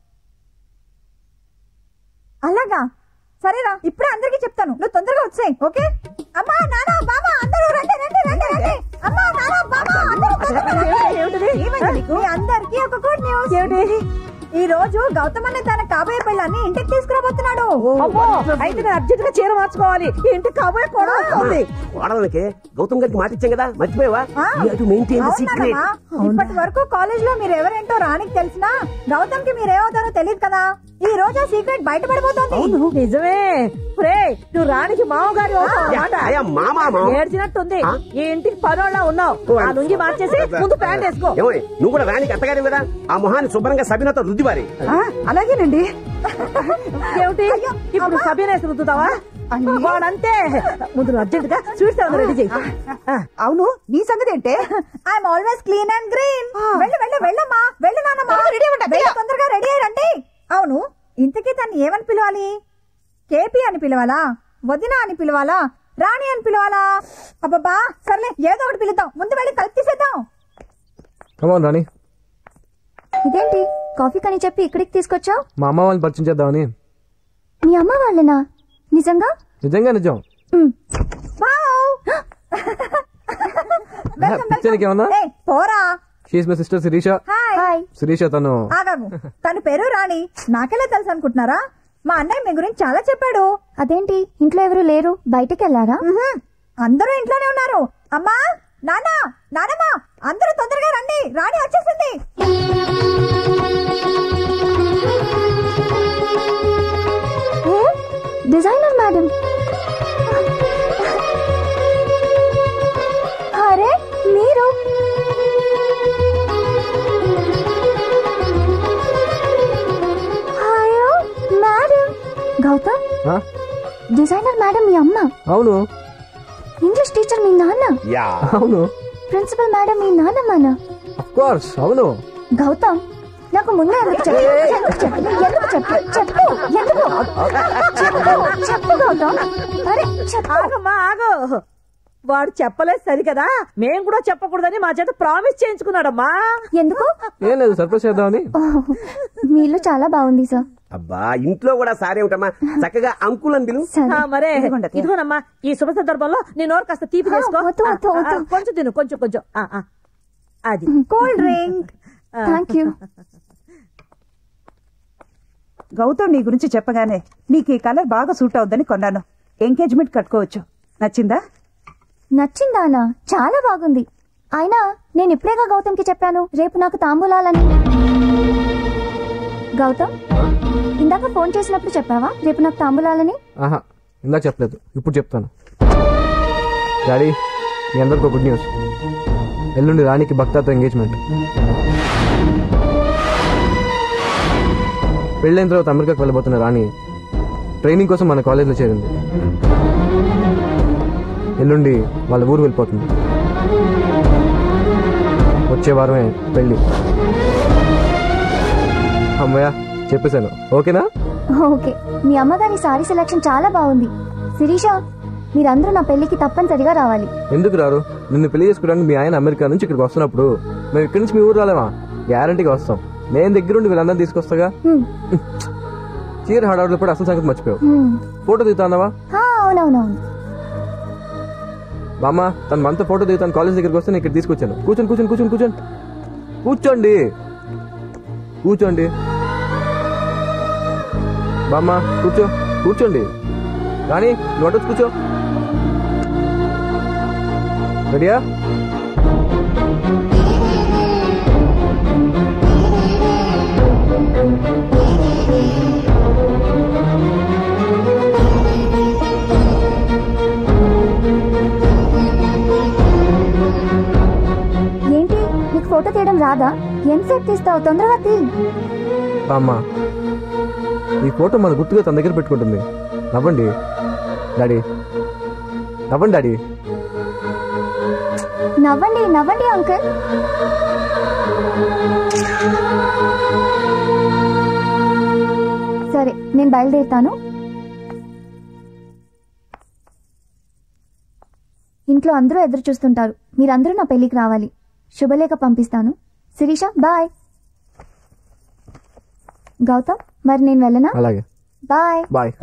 అలాగా సరేరా ఇప్పుడే అందరికీ చెప్తాను నువ్వు తొందరగా వచ్చాయి ఓకే అమ్మా నాన్న బాబా అందరూ రండి రండి రండి రండి అమ్మా నాన్న బాబా అందరూ తొందరగా రండి. ఏమైంది నీకు? మీ అందరికీ ఒక గుడ్ న్యూస్ ఏమిటి ఈ రోజు గౌతమ్ అన్న తన కాబోయే పెళ్ళాన్ని ఇంటికి తీసుకురాబోతున్నాడు అమ్మో అయితే నేను అర్జెంట్ గా చీర మార్చుకోవాలి ఈ ఇంటికి కాబోయే కూడా వస్తుంది వాడలకే గౌతమ్ గారికి మాట ఇచ్చాం కదా మర్చిపోయావా మెయింటైన్ సీక్రెట్ అవునమ్మా. ఇప్పటి వరకు కాలేజ్ లో మీరు ఎవరేంటో రానికి తెలిసినా గౌతమ్ కి మీరేమవుతారో తెలియదు కదా ఈ రోజు ఆ సీక్రెట్ బయటపడిపోతుంది నిజమే రే నువ్వు రాణికి మామగారి అయ్యా, మామ, మామ. ఏడ్చినట్టుంది ఈ ఇంటికి పనోళ్ళ ఉన్నావు ఆ లుంగి మార్చేసి ముందు ప్యాంట్ వేసుకో ఏమోయ్ నువ్వు కూడా రానికి అత్తగారి కదా ఆ మొహాన్ని శుభ్రంగా సబినతో రుద్దివారి అలాగేనండి ఏమిటి ఇప్పుడు సభ్యనేసి రుద్దుతావా వాడంతే ముందు అర్జెంట్ గా స్వీట్స్ ఏమైనా రెడీ చేయి అవును నీ సంగతి ఏంటే I'm always clean and green వెళ్ళు వెళ్ళు వెళ్ళమ్మా వెళ్ళు నాన్నమ్మా రెడీ తొందరగా రెడీ అయ్యారండి అవును ఇంతకీ తను ఏమని పిలవాలి కేపీ అని పిలవాలా వదిన అని పిలవాలా రాణి అని పిలవాలా అబ్బబ్బా సర్లే ఏదో ఒకటి పిలుద్దాం ముందు వెళ్ళి కలిపి తీసేద్దాం కమాన్ రాణి ఇదేంటి కాఫీ కని చెప్పి ఇక్కడికి తీసుకొచ్చావు మా అమ్మ వాళ్ళని పరిచయం చేద్దామని మీ అమ్మ వాళ్ళనా నిజంగా నిజంగా నిజం పిక్చర్కి ఏమన్నా ఏయ్, పోరా she's my sister Sirisha hi Sirisha తను ఆగాగు తన పేరు రాణి నాకెలా తెలుసు అనుకుంటున్నారా మా అన్నయ్య మీ గురించి చాలా చెప్పాడు అదేంటి ఇంట్లో ఎవరు లేరు బయటికి వెళ్ళారా అందరూ ఇంట్లోనే ఉన్నారు అమ్మా నాన్న నానమ్మ అందరూ తొందరగా రండి రాణి వచ్చేసింది డిజైనర్ మేడం అరే మీరు అయ్యో మేడం గౌతమ్ ఆ? డిజైనర్ మేడం మీ అమ్మ అవును ఇంగ్లీష్ టీచర్ మీ నాన్న యా అవును ప్రిన్సిపల్ మేడం మీ నాన్నమ్మనా అఫ్ కోర్స్ అవును గౌతమ్ నాకు ముందే ఎందుకు చెప్పు ఎందుకు చెప్పు ఎందుకు చెప్పు చెప్పు ఎందుకు చెప్పు చెప్పు గౌతమ్ అరే చెప్పు ఆగమ్మా ఆగు వాడు చెప్పలేదు సరి కదా మేం కూడా చెప్పకూడదని మా చేత ప్రామిస్ చేయించుకున్నాడమ్మా ఎందుకు ఏం లేదు సర్ప్రైజ్ చేద్దామని మీ ఇల్లు చాలా బాగుంది సార్ అబ్బా ఇంట్లో కూడా సారే ఉంటామా చక్కగా అంకుల్ అని పిలు ఆ, మరే ఇదిగోనమ్మా ఈ శుభ సందర్భంలో నీ నోరు కాస్త తీపి చేసుకో వద్దు, వద్దు, ఆ, ఆ, వద్దు. కొంచెం తిను కొంచెం కొంచెం ఆ, ఆ. అది cool drink thank you Gautam నీ గురించి చెప్పగానే నీకు ఈ కలర్ బాగా సూట్ అవుద్దని కొన్నాను ఎంగేజ్మెంట్ కట్టుకోవచ్చు నచ్చిందా నచ్చిందానా చాలా బాగుంది అయినా నేను ఇప్పుడేగా గౌతమ్కి చెప్పాను రేపు నాకు తాంబూలాలని గౌతమ్ ఇందాక ఫోన్ చేసినప్పుడు చెప్పావా రేపు నాకు తాంబూలాలని ఆహా ఇందాక చెప్పలేదు ఇప్పుడు చెప్తాను డాడీ మీ అందరికి గుడ్ న్యూస్ ఎల్లుండి రాణికి భక్తాతో ఎంగేజ్మెంట్ పెళ్ళైన తర్వాత అమెరికాకి వెళ్ళబోతున్న రాణి ట్రైనింగ్ కోసం మన కాలేజీలో చేరింది ఎల్లుండి వాళ్ళ ఊరు వెళ్ళిపోతుంది వచ్చే వారమే పెళ్ళి అమ్మయ్య చెప్పేశాను ఓకేనా ఓకే మీ అమ్మగారి సారీ సెలక్షన్ చాలా బాగుంది శిరీష మీరందరూ నా పెళ్లికి తప్పనిసరిగా రావాలి ఎందుకు రారు నిన్ను పెళ్లి చేసుకోవడానికి మీ ఆయన అమెరికా నుంచి ఇక్కడికి వస్తున్నప్పుడు మేము ఇక్కడి నుంచి మీ ఊరు రాలేమా గ్యారంటీగా వస్తాం నేను దగ్గరుండి వీళ్ళందరూ తీసుకొస్తాగా హ్మ్. చీర హడావుడిలో కూడా అసలు సంగతి మర్చిపోయావు హ్మ్. ఫోటో దిగుతాందావా హా, అవునవునవును బామ్మ తన మనతో ఫోటో దిగుతాను కాలేజ్ దగ్గరికి వస్తే నేను ఇక్కడ తీసుకొచ్చాను కూర్చొని కూర్చొని కూర్చొని కూర్చోండి కూర్చోండి కూర్చోండి బామ్మ కూర్చో కూర్చోండి కానీ నువ్వు అటు వచ్చి కూర్చో రెడీయా ఏంటి నీకు ఫోటో తీయడం రాదా ఎంతసేపు తీస్తావు తొందరగా తీ బామ్మ ఈ ఫోటో మన గుర్తుగా తన దగ్గర పెట్టుకుంటుంది నవ్వండి డాడీ నవ్వండి డాడీ నవ్వండి నవ్వండి అంకుల్ సరే నేను బయలుదేరుతాను ఇంట్లో అందరూ ఎదురు చూస్తుంటారు మీరందరూ నా పెళ్లికి రావాలి శుభలేఖ పంపిస్తాను శిరీష బాయ్ గౌతమ్ మరి నేను వెళ్ళనా అలాగే బాయ్ బాయ్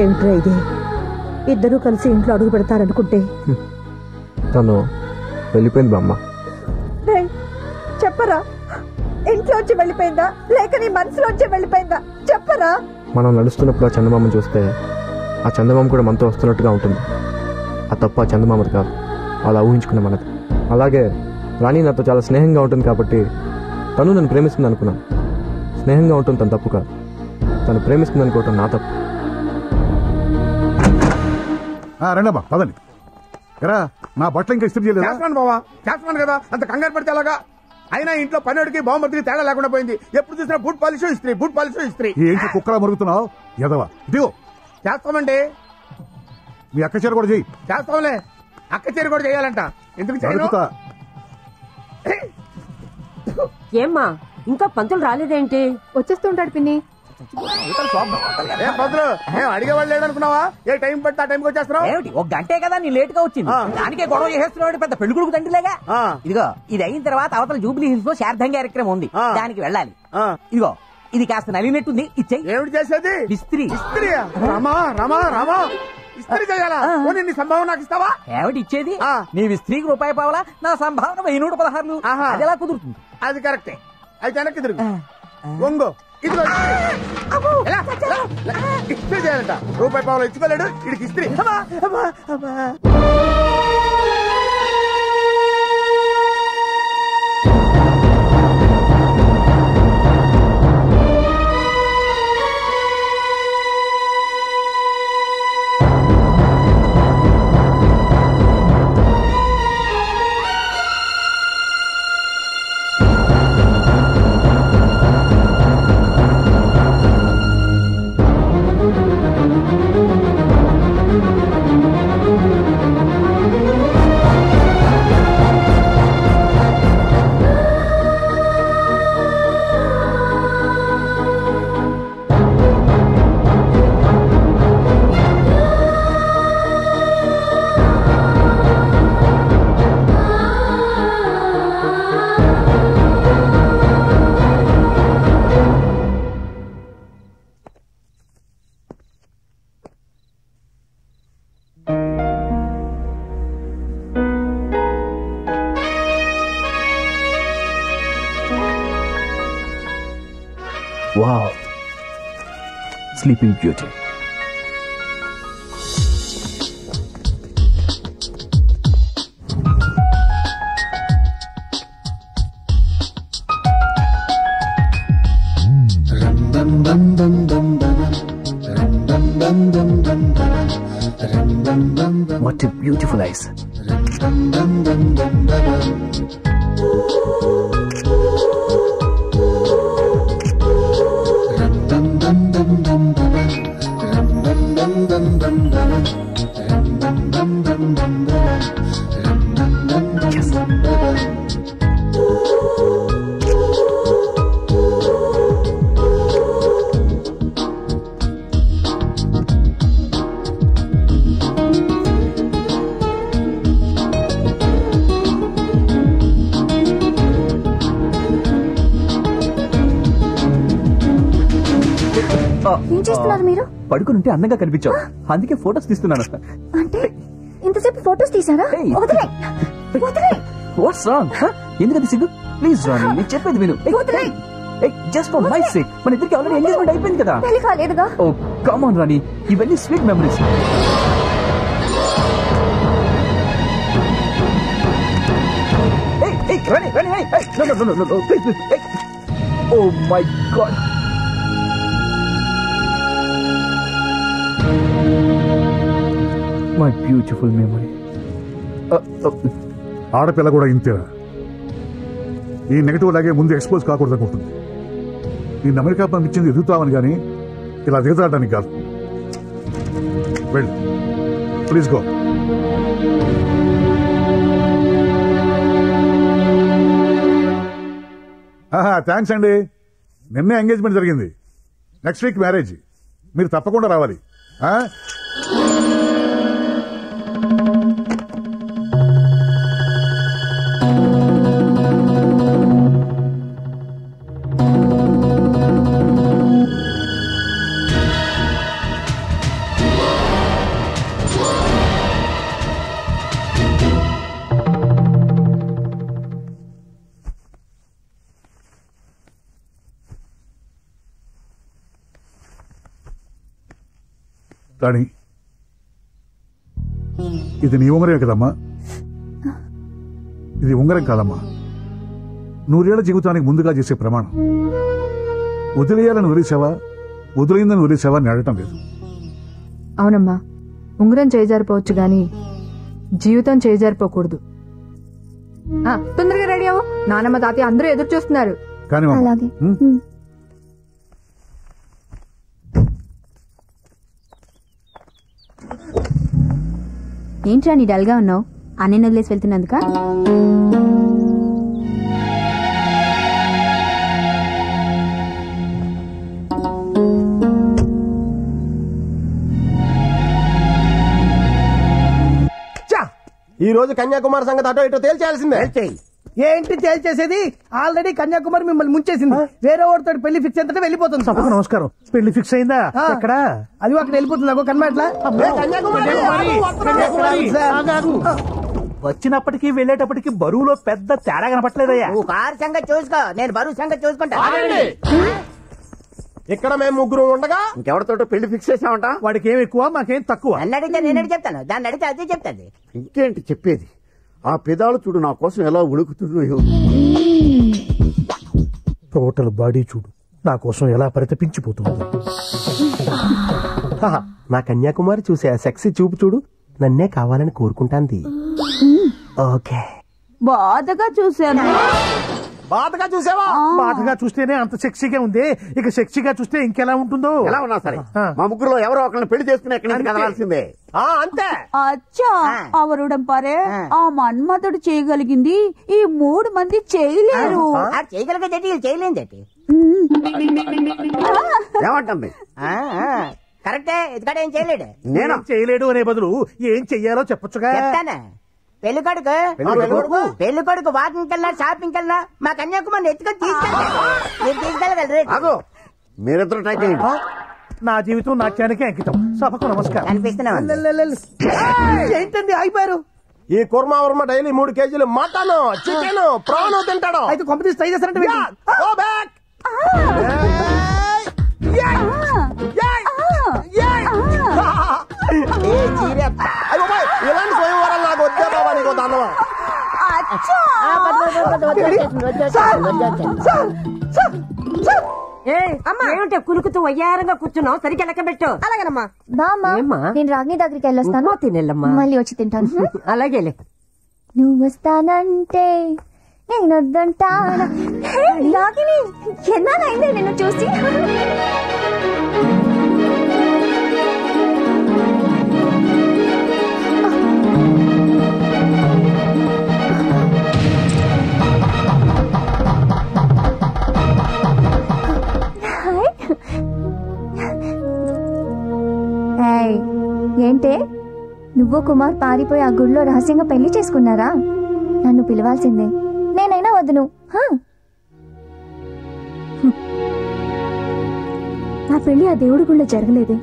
ఏమిట్రా ఇది ఇద్దరూ కలిసి ఇంట్లో అడుగు పెడతారనుకుంటే తను వెళ్ళిపోయింది బామ్మ రేయ్, చెప్పరా ఇంట్లోంచి వెళ్ళిపోయిందా లేక నీ మనసులోంచి వెళ్ళిపోయిందా చెప్పరా మనం నడుస్తున్నప్పుడు ఆ చందమామని చూస్తే ఆ చందమామ కూడా మనతో వస్తున్నట్టుగా ఉంటుంది ఆ తప్ప ఆ చందమామది కాదు అలా ఊహించుకున్న మనది అలాగే రాణి నాతో చాలా స్నేహంగా ఉంటుంది కాబట్టి తను నన్ను ప్రేమిస్తుంది అనుకున్నాను స్నేహంగా ఉంటుంది తను తప్పు కాదు తను ప్రేమిస్తుంది అనుకోవటం నా తప్పు ఆ, రండమ్మా పదండి ఎరా నా బట్టలు ఇంకా ఇస్త్రీ చేయలేదా చేస్తున్నాను బావా చేస్తున్నాను కదా అంత కంగారు పడితే ఎలాగా అయినా ఇంట్లో పనివాడికి బాగుమతికి తేడా లేకుండా పోయింది ఎప్పుడు చూసినా బూట్ పాలిష్ ఇస్త్రీ బూట్ పాలిష్ ఇస్త్రీ ఏంటి కుక్కలా మరుగుతున్నావు ఎదవా ఇదిగో చేస్తామండి మీ అక్క చీర కూడా చెయ్యి చేస్తాంలే అక్క చీర కూడా చేయాలంట ఎందుకు చేయను నరుకుతా ఏమ్మా ఇంకా పంతులు రాలేదేంటి వచ్చేస్తుంటాడు పిన్ని ఏ పంతులు ఏం అడిగేవాళ్ళు లేడు అనుకున్నావా ఏ టైం పడితే ఆ టైంకి వచ్చేస్తున్నావు ఏమిటి ఒక గంటే కదా నీ లేట్ గా వచ్చింది దానికే గొడవ చేసేస్తున్నాడు పెద్ద పెళ్లి కొడుకు తండ్రిలేగా ఇదిగో ఇది అయిన తర్వాత అవతల జూబ్లీ హిల్స్ లో శార్థం కార్యక్రమం ఉంది దానికి వెళ్ళాలి ఇదిగో ఇది కాస్త నలిగినట్టుంది ఇచ్చేయి ఏమిటి చేసేది ఇస్త్రీ ఇస్త్రీ రమా రమా రమా ఇస్త్రీ చేయాలా పోనీ నీ సంభావన నాకు ఇస్తావా ఏమిటి ఇచ్చేది నీ స్త్రీకి రూపాయి పావలా నా సంభావన వెయ్యి నూట పదహారులు అది ఎలా కుదురుతుంది అది కరెక్టే అయితే వెనక్కి తిరుగు వంగో ఇదిగో ఇస్త్రీ. ఎలా? ఎలా? ఎలా? ఇస్త్రీ చేయాలంట రూపాయి పావులు ఇచ్చుకోలేడు ఇడికి ఇస్త్రీ అమ్మా, అమ్మా, అమ్మా. Wow sleeping beauty What a beautiful eyes. ఏం చేస్తున్నారు మీరు పడుకుని ఉంటే అందంగా కనిపించావు అందుకే ఫొటోస్ తీస్తున్నాను అంటే ఇంతసేపు ఫొటోస్ తీసారా వదిలే వదిలే వాట్స్ రాంగ్ ఎందుకంత సిగ్గు ప్లీజ్ రాణి నేను చెప్పేది విను జస్ట్ ఫర్ మై సేక్ మన ఇద్దరికి ఆల్రెడీ ఎంగేజ్మెంట్ అయిపోయింది కదా పెళ్లి కాలేదుగా ఓ కమ్ ఆన్ రాణి ఇవన్నీ sweet memories Rani Rani no no no no please please oh my God my beautiful memory ఆడపిల్ల కూడా ఇంతేరా ఈ నెగటివ్ లాగే ముందు ఎక్స్పోజ్ కాకూడదు అనుకుంటుంది నేను అమెరికా పంపించింది ఎదుగుతామని కానీ ఇలా దిగజాడడానికి కాదు వెళ్ళు ప్లీజ్ గో థ్యాంక్స్ అండి నిన్నే ఎంగేజ్మెంట్ జరిగింది నెక్స్ట్ వీక్ మ్యారేజ్ మీరు తప్పకుండా రావాలి ఆ? రాణి ఇది నీ ఉంగరమే కదమ్మా ఇది ఉంగరం కాదమ్మా నూరేళ్ల జీవితానికి ముందుగా చేసే ప్రమాణం వదిలేయాలని వదిలేసావా వదిలేయిందని వదిలేసావా అని అడగటం లేదు అవునమ్మా ఉంగరం చేజారిపోవచ్చు గాని జీవితం చేజారిపోకూడదు ఆ, తొందరగా రెడీ అవ్వు నానమ్మ తాతయ్య అందరూ ఎదురు చూస్తున్నారు కానీ మామ, అలాగే ఉమ్, ఉమ్. ఏంట్రా నీ డల్గా ఉన్నావు అన్నయ్య వదిలేసి వెళ్తున్నందుక ఈ రోజు కన్యాకుమారి సంగతి అటో ఇటో తేల్చేయాల్సిందే ఏంటి తేల్చేసేది ఆల్రెడీ కన్యాకుమారి మిమ్మల్ని ముంచేసింది వేరే వాడితో పెళ్లి ఫిక్స్ అయితే వెళ్ళిపోతుంది సభకు నమస్కారం పెళ్లి ఫిక్స్ అయిందా ఆ. ఎక్కడ అది అక్కడ వెళ్ళిపోతుంది నాకు కనమాట్లా ఏ, కన్యాకుమారి, ఆగు, వస్తున్నాను. వచ్చినప్పటికీ వెళ్ళేటప్పటికి బరువులో పెద్ద తేడా కనపట్లేదయ్యా నువ్వు కారు సంగతి చూసుకో నేను బరువు సంగతి చూసుకుంటా ఇక్కడ మేము ముగ్గురు ఉండగా ఇంకెవరితో పెళ్లి ఫిక్స్ చేసామంట వాడికి ఏం ఎక్కువ మాకేం తక్కువ నన్ను అడిగితే నేను అడిగి చెప్తాను దాన్ని అడిగితే అదే చెప్తాది ఇంకేంటి చెప్పేది ఆ పెదాలు చూడు నా కోసం ఎలా ఉడుకుతున్నాయో టోటల్ బాడీ చూడు నా కోసం ఎలా పరితపించిపోతుంది హహ, నా కన్యాకుమారి చూసే ఆ సెక్సీ చూపు చూడు నన్నే కావాలని కోరుకుంటాంది ఓకే బాధగా చూశాను బాధగా చూసావా బాధగా చూస్తేనే అంత సెక్సీగా ఉంది ఇక సెక్సీగా చూస్తే ఇంకెలా ఉంటుందో ఎలా ఉన్నా సరే మా ముగ్గురులో ఎవరో ఒకరిని పెళ్లి చేసుకుని ఎక్కడి నుంచి కదలాల్సిందే ఆ అంతే అచ్చా అవరుడం పరే ఆ మన్మథుడు చేయగలిగింది ఈ మూడు మంది చేయలేరు ఆ చేయగలిగేది వీళ్ళు చేయలేందేటి ఏమంటుంది కరెక్టే ఇదికాడ ఏం చేయలేడు నేను చేయలేడు అనే బదులు ఏం చెయ్యాలో చెప్పొచ్చుగా చెప్తాను పెళ్లి కొడుకు పెళ్లి కొడుకు? పెళ్లి కొడుకు వాకింగ్ వెళ్ళినా షాపింగ్ వెళ్ళినా మా కన్యాకుమారి ఎత్తుకొని తీసుకెళ్తాను మీరు తీసుకెళ్ళగలరు అగో మీరిద్దరు ట్రై చేయండి నా జీవితం నాట్యానికి అంకితం సభకు నమస్కారం అనిపిస్తున్నాం ఏంటండి అయిపోయారు ఈ కుర్మా వర్మ డైలీ మూడు కేజీలు మటన్ చికెన్ ప్రాన్ తింటాడు అయితే కొంప తీసి ట్రై చేస్తారంటే Yeah, go back. ఏ చీరేస్తా. అయ్యో బాయ్, ఇలాంటి స్వయంవరాలు నాకు వద్దే బాబా నీకు దండం అచ్చా ఆ, వద్దు, వద్దు, వద్దు, వద్దు, వచ్చేసింది, వద్దు, వచ్చేసింది, వద్దు, వచ్చేసింది. ఏమిటే కులుకుతూ వయ్యారంగా కూర్చున్నావు సరిగ్గా లెక్క పెట్టు అలాగేనమ్మా బామ్మా ఏమ్మా? నేను రాగిని దగ్గరికి వెళ్ళొస్తాను ఉప్మా తినెళ్ళమ్మా. మళ్ళీ వచ్చి తింటాను అలాగేలే నువ్వు వస్తానంటే నేను వద్దంటానా హే, రాగిని ఎన్నాళ్ళైందే నిన్ను చూసి ఏయ్, ఏంటే నువ్వు కుమార్ పారిపోయి ఆ గుడిలో రహస్యంగా పెళ్లి చేసుకున్నారా నన్ను పిలవాల్సిందే నేనైనా వద్దును హా? హ్మ్. నా పెళ్లి ఆ దేవుడి గుళ్ళో జరగలేదే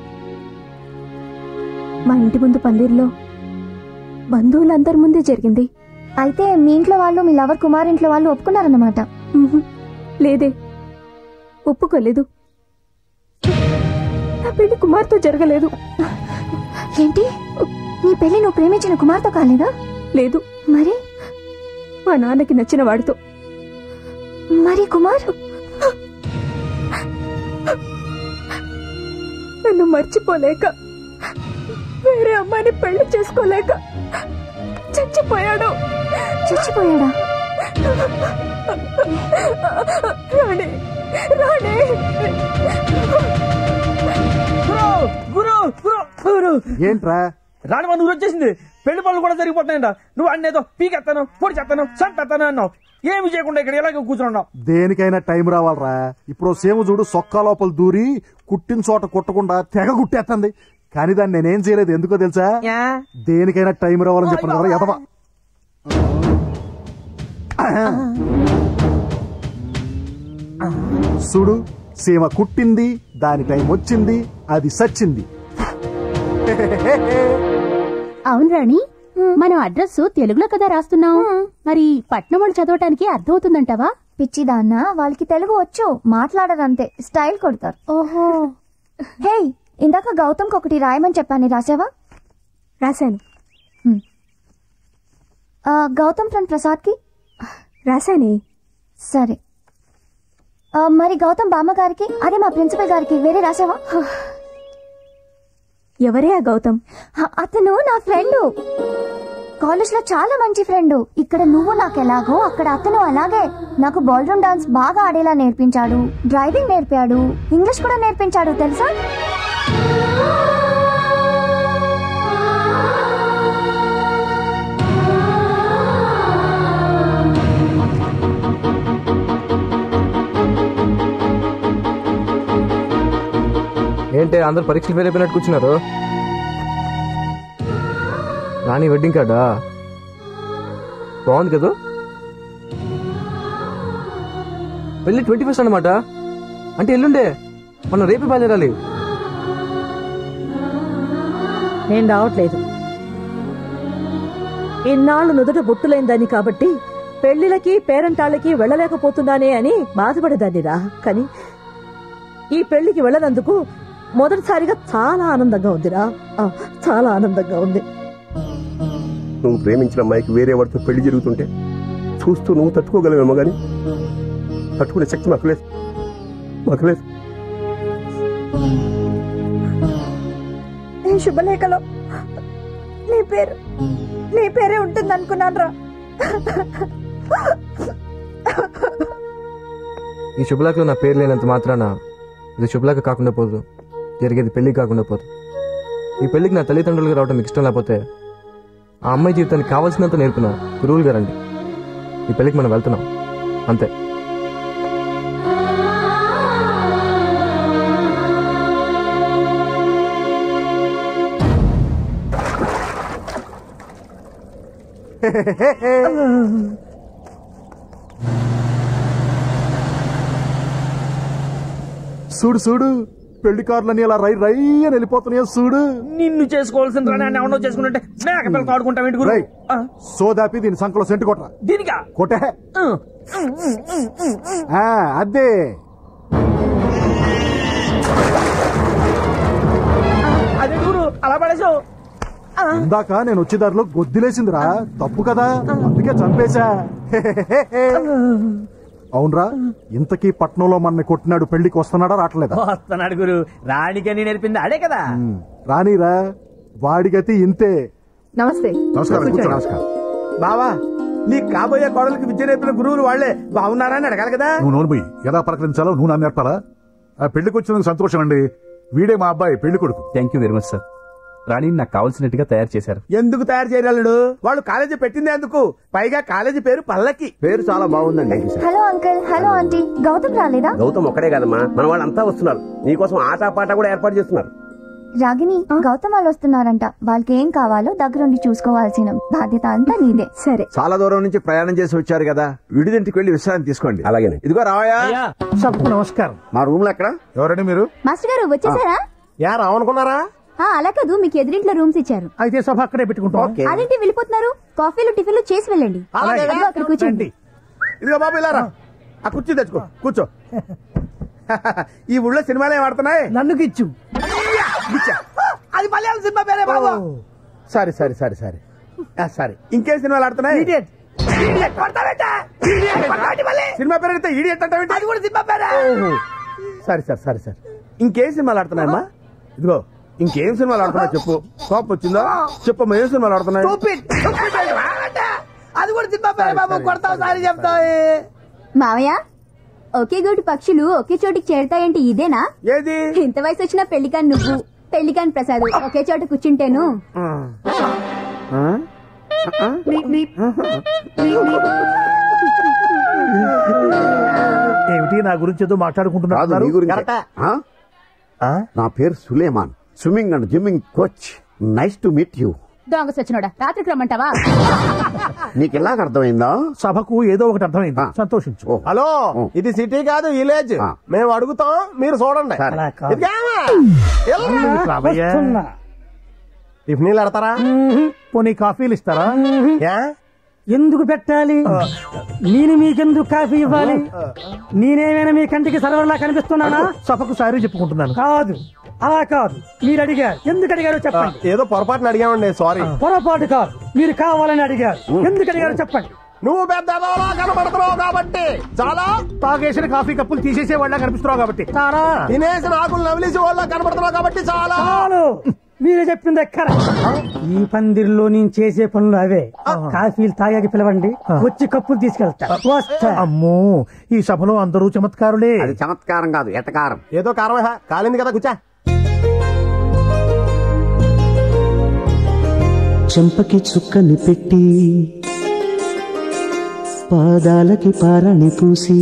మా ఇంటి ముందు పందిరిలో బంధువులందరి ముందే జరిగింది అయితే మీ ఇంట్లో వాళ్ళు మీ లవర్ కుమార్ ఇంట్లో వాళ్ళు ఒప్పుకున్నారన్నమాట ఉహు, లేదే ఒప్పుకోలేదు నా పెళ్లి కుమార్తో జరగలేదు ఏంటి నీ పెళ్లి నువ్వు ప్రేమించిన కుమార్తో కాలేదా లేదు మరి మా నాన్నకి నచ్చిన వాడితో మరి కుమార్ నన్ను మర్చిపోలేక వేరే అమ్మాయిని పెళ్లి చేసుకోలేక చచ్చిపోయాడు చచ్చిపోయాడా రాణి రాణి గురు గురు గురు ఏంట్రా రాణి మన ఊరు వచ్చేసింది పెళ్లి పనులు కూడా జరిగిపోతున్నాయంట నువ్వు అన్నేదో పీకెత్తాను పొడి చేస్తాను సంపెత్తాను అన్నావు ఏమి చేయకుండా ఇక్కడ ఎలాగ కూర్చున్నావు దేనికైనా టైం రావాలరా ఇప్పుడు సేమ చూడు సొక్కా లోపల దూరి కుట్టిన చోట కుట్టకుండా తెగ కుట్టేస్తుంది కానీ దాన్ని నేనేం చేయలేదు ఎందుకో తెలుసా దేనికైనా టైం రావాలని చెప్పను కదా ఎదవా చూడు సీమ కుట్టింది దాని టైం వచ్చింది అది సచ్చింది అవును రాణి మనం అడ్రస్ తెలుగులో కదా రాస్తున్నాం మరి పట్నం వాళ్ళు చదవటానికి అర్థమవుతుందంటావా పిచ్చిదాన్న వాళ్ళకి తెలుగు వచ్చు మాట్లాడరంతే స్టైల్ కొడతారు ఓహో హే ఇందాక గౌతమ్కి ఒకటి రాయమని చెప్పాను రాసావా రాశాను గౌతమ్ ఫ్రెండ్ ప్రసాద్కి రాశానే సరే ఆ, మరి గౌతమ్ బామ్మ గారికి అదే మా ప్రిన్సిపల్ గారికి వేరే రాసావా ఎవరే ఆ గౌతమ్ అతను నా ఫ్రెండ్ కాలేజ్ లో చాలా మంచి ఫ్రెండ్ ఇక్కడ నువ్వు నాకు ఎలాగో అక్కడ అతను అలాగే నాకు బాల్రూమ్ డాన్స్ బాగా ఆడేలా నేర్పించాడు డ్రైవింగ్ నేర్పాడు ఇంగ్లీష్ కూడా నేర్పించాడు తెలుసా ఏంటి అందరు పరీక్షలు ఫెయిల్ అయిపోయినట్టు కూర్చున్నారు రాణి వెడ్డింగ్ కార్డా బాగుంది కదా పెళ్ళి ట్వంటీ ఫస్ట్ అనమాట అంటే ఎల్లుండే మనం రేపే బయలుదేరాలి నేను రావట్లేదు ఇన్నాళ్ళు నుదుట బొట్టులైందని కాబట్టి పెళ్లిళ్ళకి పేరంటాళ్ళకి వెళ్ళలేకపోతున్నానే అని బాధపడేదాన్నిరా కానీ ఈ పెళ్లికి వెళ్ళనందుకు మొదటిసారిగా చాలా ఆనందంగా ఉందిరా ఆ, చాలా ఆనందంగా ఉంది నువ్వు ప్రేమించిన అమ్మాయికి వేరే వాడితో పెళ్లి జరుగుతుంటే చూస్తూ నువ్వు తట్టుకోగలవేమో గాని తట్టుకునే శక్తి మాకు లేదు మాకు లేదు ఈ శుభలేఖలో నీ పేరు నీ పేరే ఉంటుంది అనుకున్నాను రా ఈ శుభలాకలో నా పేరు లేనంత మాత్రాన ఇది శుభలాక కాకుండా పోదు జరిగేది పెళ్లి కాకుండా పోదు ఈ పెళ్లికి నా తల్లిదండ్రులుగా రావడం మీకు ఇష్టం లేకపోతే ఆ అమ్మాయి జీవితానికి కావాల్సినంత నేర్పిన గురువులు గారండి ఈ పెళ్లికి మనం వెళ్తున్నాం అంతే చూడు చూడు పెళ్లి కార్లని ఇలా రై రై అని వెళ్ళిపోతున్నాయో చూడు నిన్ను చేసుకోవాల్సిన రాణి ఎవడో చేసుకుంటే మేక పిల్లలు ఆడుకుంటాం ఇంటి గురు సోదాపి దీని సంకలో సెంటు కొట్రా దీనికా కొట్టే ఆ, అదే అదే గురు అలా పడేసావు ఇందాక నేను వచ్చే దారిలో గొద్దిలేసిందిరా తప్పు కదా అందుకే చంపేశా అవునరా ఇంతకీ పట్నంలో మన కొట్టినాడు పెళ్లికి వస్తున్నాడా రావట్లేదా వస్తున్నాడు గురు రాణికని నేర్పింది అడే కదా రానీరా వాడిగతి ఇంతే నమస్తే నమస్కారం, కూర్చోండి. నమస్కారం. బావా నీ కాబోయే కోడలికి విద్య నేర్పిన గురువులు వాళ్లే బాగున్నారా అని అడగాలి కదా నువ్వు నోరు పోయి ఎలా పలకరించాలో నువ్వు నన్ను నేర్పాలా ఆ పెళ్లికి వచ్చినందుకు సంతోషం అండి వీడే మా అబ్బాయి పెళ్లి కొడుకు thank you very much sir రాణిని నాకు కావాల్సినట్టుగా తయారు చేశారు ఎందుకు తయారు చేయగలడు వాళ్ళు కాలేజీ పెట్టింది ఎందుకు పైగా కాలేజీ పేరు పల్లకి పేరు చాలా బాగుందండి hello uncle hello aunty Gautam రాలేదా గౌతమ్ ఒక్కడే కదమ్మా మన వాళ్ళంతా వస్తున్నారు నీకోసం ఆట పాట కూడా ఏర్పాటు చేస్తున్నారు రాగిని గౌతమ్ వాళ్ళు వస్తున్నారంట వాళ్ళకి ఏం కావాలో దగ్గరుండి చూసుకోవాల్సిన బాధ్యత అంతా నీదే సరే చాలా దూరం నుంచి ప్రయాణం చేసి వచ్చారు కదా విడిదింటికి వెళ్లి విశ్రాంతి తీసుకోండి అలాగే ఇదిగో రావయా సబ్కు నమస్కారం మా రూమ్ లో ఎక్కడ ఎవరండి మీరు మాస్టర్ గారు వచ్చేసారా యా రావనుకున్నారా ఆ, అలా కాదు మీకు ఎదురింట్లో రూమ్స్ ఇచ్చారు అయితే సభ అక్కడే పెట్టుకుంటాం అదేంటి వెళ్ళిపోతున్నారు కాఫీలు టిఫిన్లు చేసి వెళ్ళండి అలాగే. అదిగో అక్కడ కూర్చోండి ఇదిగో బాబు ఇలా రా ఆ కుర్చీ తెచ్చుకో కూర్చో ఈ ఊళ్ళో సినిమాలు ఏం ఆడుతున్నాయి నన్ను గిచ్చు అది మలయాళం సినిమా పేరే బాబు sorry sorry sorry sorry sorry ఇంకేం సినిమాలు ఆడుతున్నాయి Idiot, కొడతావేంటి? Idiot, కొడతావేంటి మళ్ళీ? సినిమా పేరు అడిగితే ఇడియట్ అంటావేంటి అది కూడా సినిమా పేరే సరే సార్ సరే సార్ ఇంకేం సినిమాలు ఆడుతున్నాయమ్మా ఇదిగో ఇంకేం సినిమాలు ఆడుతున్నా చెప్పు కోపం వచ్చిందో చెప్పమ్మా ఏం సినిమాలు ఆడుతున్నాయి అది కూడా సినిమా పేరే బాబు కొడతావు సారీ చెప్తావు మావయ్య ఒకే గూటి పక్షులు ఒకే చోటికి చేరతాయంటే ఇదేనా ఏది ఇంత వయసు వచ్చిన పెళ్లికాని నువ్వు పెళ్లికాని ప్రసాద్ ఒకే చోట కూర్చుంటేను ఏమిటి నా గురించి ఏదో కాదు మాట్లాడుకుంటున్నారు నీ గురించి ఆ? నా పేరు Suleman swimming and gymming coach nice to meet you దొంగ సచ్చినోడా రాత్రికి రమ్మంటావా నీకు ఎలాగ అర్థమైందా సభకు ఏదో ఒకటి అర్థమైంది సంతోషించు హలో ఇది సిటీ కాదు విలేజ్ మేము అడుగుతాం మీరు చూడండి అలా కాదు. ఇదిగేమా? ఎల్రా. రావయ్యా. వస్తున్నా. టిఫినీలు ఎడతారా పోనీ కాఫీలు ఇస్తారా ఏ? ఎందుకు పెట్టాలి నేను మీకెందుకు కాఫీ ఇవ్వాలి నేనేమైనా మీ కంటికి సర్వర్లా కనిపిస్తున్నానా సభకు సారీ చెప్పుకుంటున్నాను కాదు అలా కాదు మీరు అడిగారు ఎందుకు అడిగారో చెప్పండి ఏదో పొరపాటున అడిగామండి సారీ పొరపాటు కాదు మీరు కావాలని అడిగారు ఎందుకు అడిగారో చెప్పండి నువ్వు పెద్ద ఎదవలా కనబడుతున్నావు కాబట్టి చాలా తాగేసిన కాఫీ కప్పులు తీసేసే వాళ్ళ కనిపిస్తున్నావు కాబట్టి చాలా తినేసిన ఆకులు నవిలేసి వాళ్ళ కనబడుతున్నావు కాబట్టి చాలా చాలు మీరు చెప్పింది ఎక్కడ ఈ పందిరిలో నేను చేసే పనులు అవే కాఫీలు తాగాక పిలవండి వచ్చి కప్పులు తీసుకెళ్తా వస్తా అమ్మో ఈ సభలో అందరూ చమత్కారులే అది చమత్కారం కాదు ఎటకారం ఏదో కారమే కాలింది కదా కూర్చా చెంపకి చుక్కని పెట్టి పాదాలకి పారాణి పూసి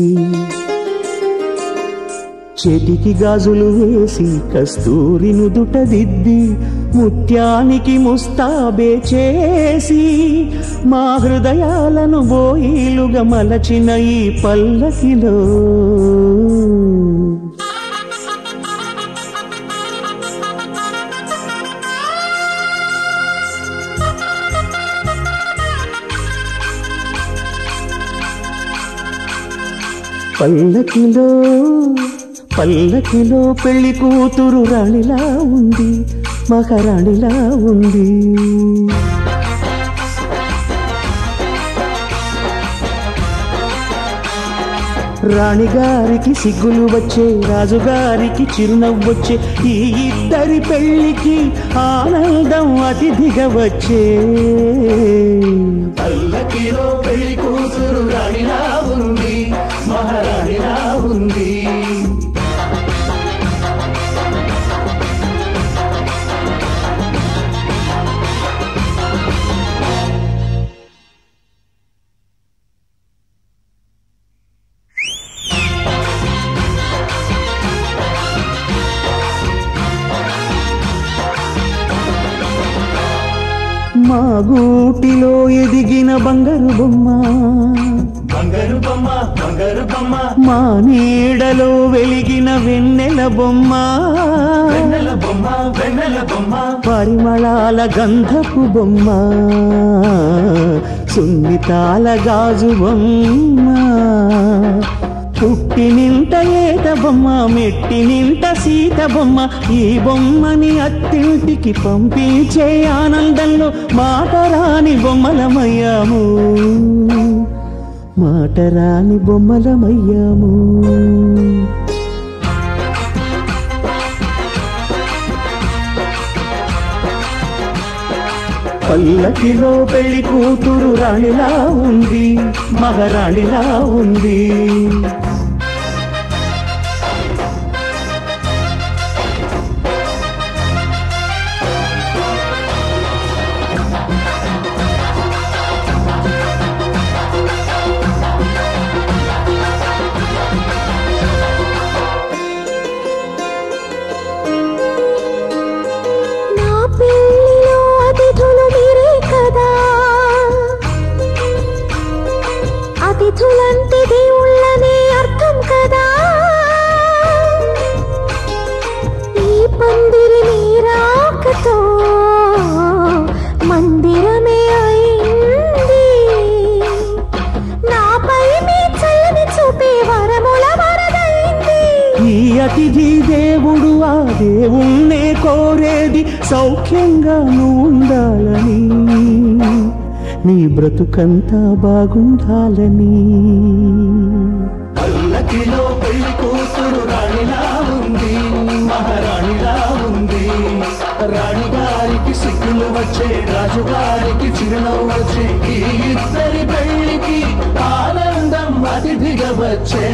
చేతికి గాజులు వేసి కస్తూరి నుదుట దిద్ది ముత్యానికి ముస్తాబే చేసి మా హృదయాలను బోయిలుగా మలచిన ఈ పల్లకిలో పల్లకిలో పల్లకిలో పెళ్లి కూతురు రాణిలా ఉంది మహారాణిలా ఉంది రాణిగారికి సిగ్గులు వచ్చే రాజుగారికి చిరునవ్వొచ్చే ఈ ఇద్దరి పెళ్లికి ఆనందం అతిథిగా వచ్చే పల్లకిలో పెళ్లి కూతురు రాణిలా ఉంది మహారాణిలా ఉంది మా గూటిలో ఎదిగిన బంగారు బొమ్మ బంగారు బొమ్మ బంగారు బొమ్మ మా నీడలో వెలిగిన వెన్నెల బొమ్మ వెన్నెల బొమ్మ వెన్నెల బొమ్మ పరిమళాల గంధపు బొమ్మ సున్నితాల గాజు బొమ్మ పుట్టి నింట ఏట బొమ్మ మెట్టి నింట సీత బొమ్మ ఈ బొమ్మని అత్తింటికి పంపించే ఆనందంలో మాట రాని బొమ్మలమయ్యాము మాట రాని బొమ్మలమయ్యాము పల్లకిలో పెళ్లి కూతురు రాణిలా ఉంది మహారాణిలా ఉంది నా పెళ్లిలో అతిథులు మీరే కదా అతిథులంటే దేవుళ్ళనే అర్థం కదా ఈ పందిరి మీరాకతో మందిరమే అయింది నాపై మీ చల్లని చూపే వరముల వరదైంది ఈ అతిథి దేవుడు ఆ దేవుణ్ణే కోరేది సౌఖ్యంగా నువ్వు ఉండాలని నీ బ్రతుకంతా బాగుండాలని పల్లకిలో పెళ్లి కూతురు రాణిలా ఉంది మహారాణిలా ఉంది రాణిగారికి సిగ్గులు వచ్చే రాజుగారికి చిరునవ్వు వచ్చే ఈ ఇద్దరి పెళ్లికి ఆనందం అతిథిగా వచ్చే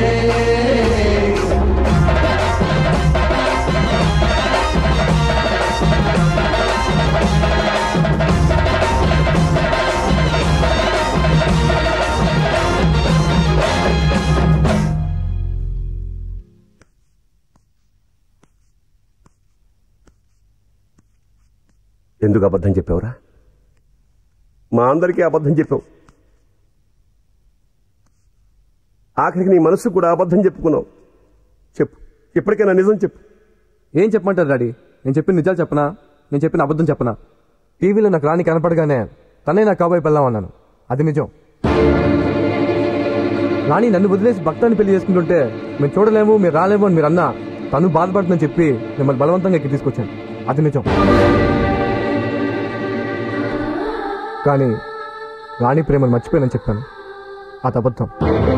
ఎందుకు అబద్ధం చెప్పావురా మా అందరికీ అబద్ధం చెప్పావు ఆఖరికి నీ మనసు కూడా అబద్ధం చెప్పుకున్నావు చెప్పు ఇప్పటికైనా నిజం చెప్పు ఏం చెప్పమంటారు డాడీ నేను చెప్పిన నిజాలు చెప్పనా నేను చెప్పిన అబద్ధం చెప్పనా టీవీలో నాకు రాణి కనపడగానే తనే నాకు కాబోయే పెళ్ళాం అన్నాను అది నిజం రాణి నన్ను వదిలేసి భక్తాన్ని పెళ్లి చేసుకుంటుంటే మేము చూడలేము మీరు రాలేము అని మీరు అన్నా తను బాధపడుతుందని చెప్పి మిమ్మల్ని బలవంతంగా ఎక్కి తీసుకొచ్చాను అది నిజం కానీ రాణి ప్రేమను మర్చిపోయానని చెప్పాను అది అబద్ధం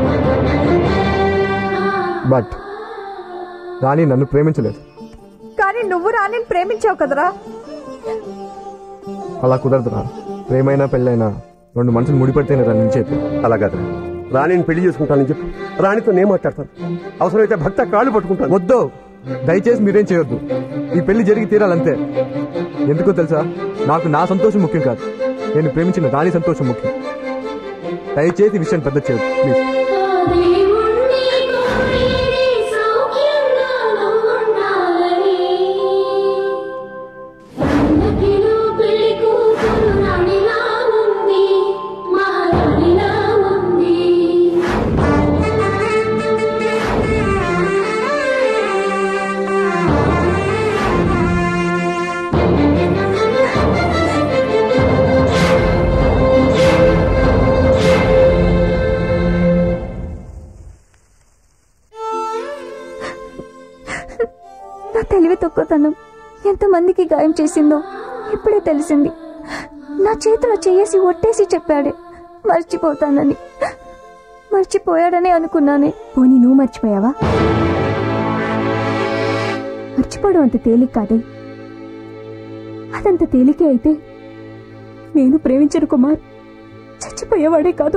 బట్ రాణి నన్ను ప్రేమించలేదు కానీ నువ్వు రాణిని ప్రేమించావు కదరా అలా కుదరదు రా ప్రేమైనా పెళ్ళైనా రెండు మనుషులు ముడిపెడితేనే దాని నుంచి అలా కాదు రాణిని పెళ్లి చేసుకుంటానని చెప్పు రాణితో నేను మాట్లాడతాను అవసరమైతే భక్త కాళ్ళు పట్టుకుంటాను వద్దు దయచేసి మీరేం చేయొద్దు ఈ పెళ్లి జరిగి తీరాలంతే ఎందుకో తెలుసా నాకు నా సంతోషం ముఖ్యం కాదు నేను ప్రేమించిన రాణి సంతోషం ముఖ్యం దయచేసి ఈ విషయం పెద్ద చేయొద్దు ప్లీజ్ నా తెలివి తక్కువతనం ఎంతమందికి గాయం చేసిందో ఇప్పుడే తెలిసింది నా చేతిలో చేసి ఒట్టేసి చెప్పాడే మర్చిపోతానని మర్చిపోయాడనే అనుకున్నానే పోనీ నువ్వు మర్చిపోయావా మర్చిపోవడం అంత తేలిక కాదే అదంత తేలికే అయితే నేను ప్రేమించిన కుమార్ చచ్చిపోయేవాడే కాదు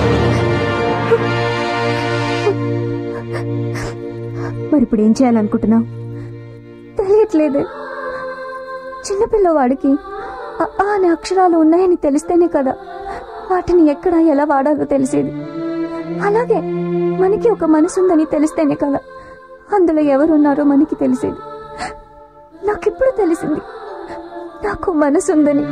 మరి ఇప్పుడు ఏం చేయాలనుకుంటున్నావు తెలియట్లేదే చిన్నపిల్లవాడికి అ, ఆ అనే అక్షరాలు ఉన్నాయని తెలిస్తేనే కదా వాటిని ఎక్కడ ఎలా వాడాలో తెలిసేది అలాగే మనకి ఒక మనసు ఉందని తెలిస్తేనే కదా అందులో ఎవరున్నారో మనకి తెలిసేది నాకిప్పుడు తెలిసింది నాకు మనసు ఉందని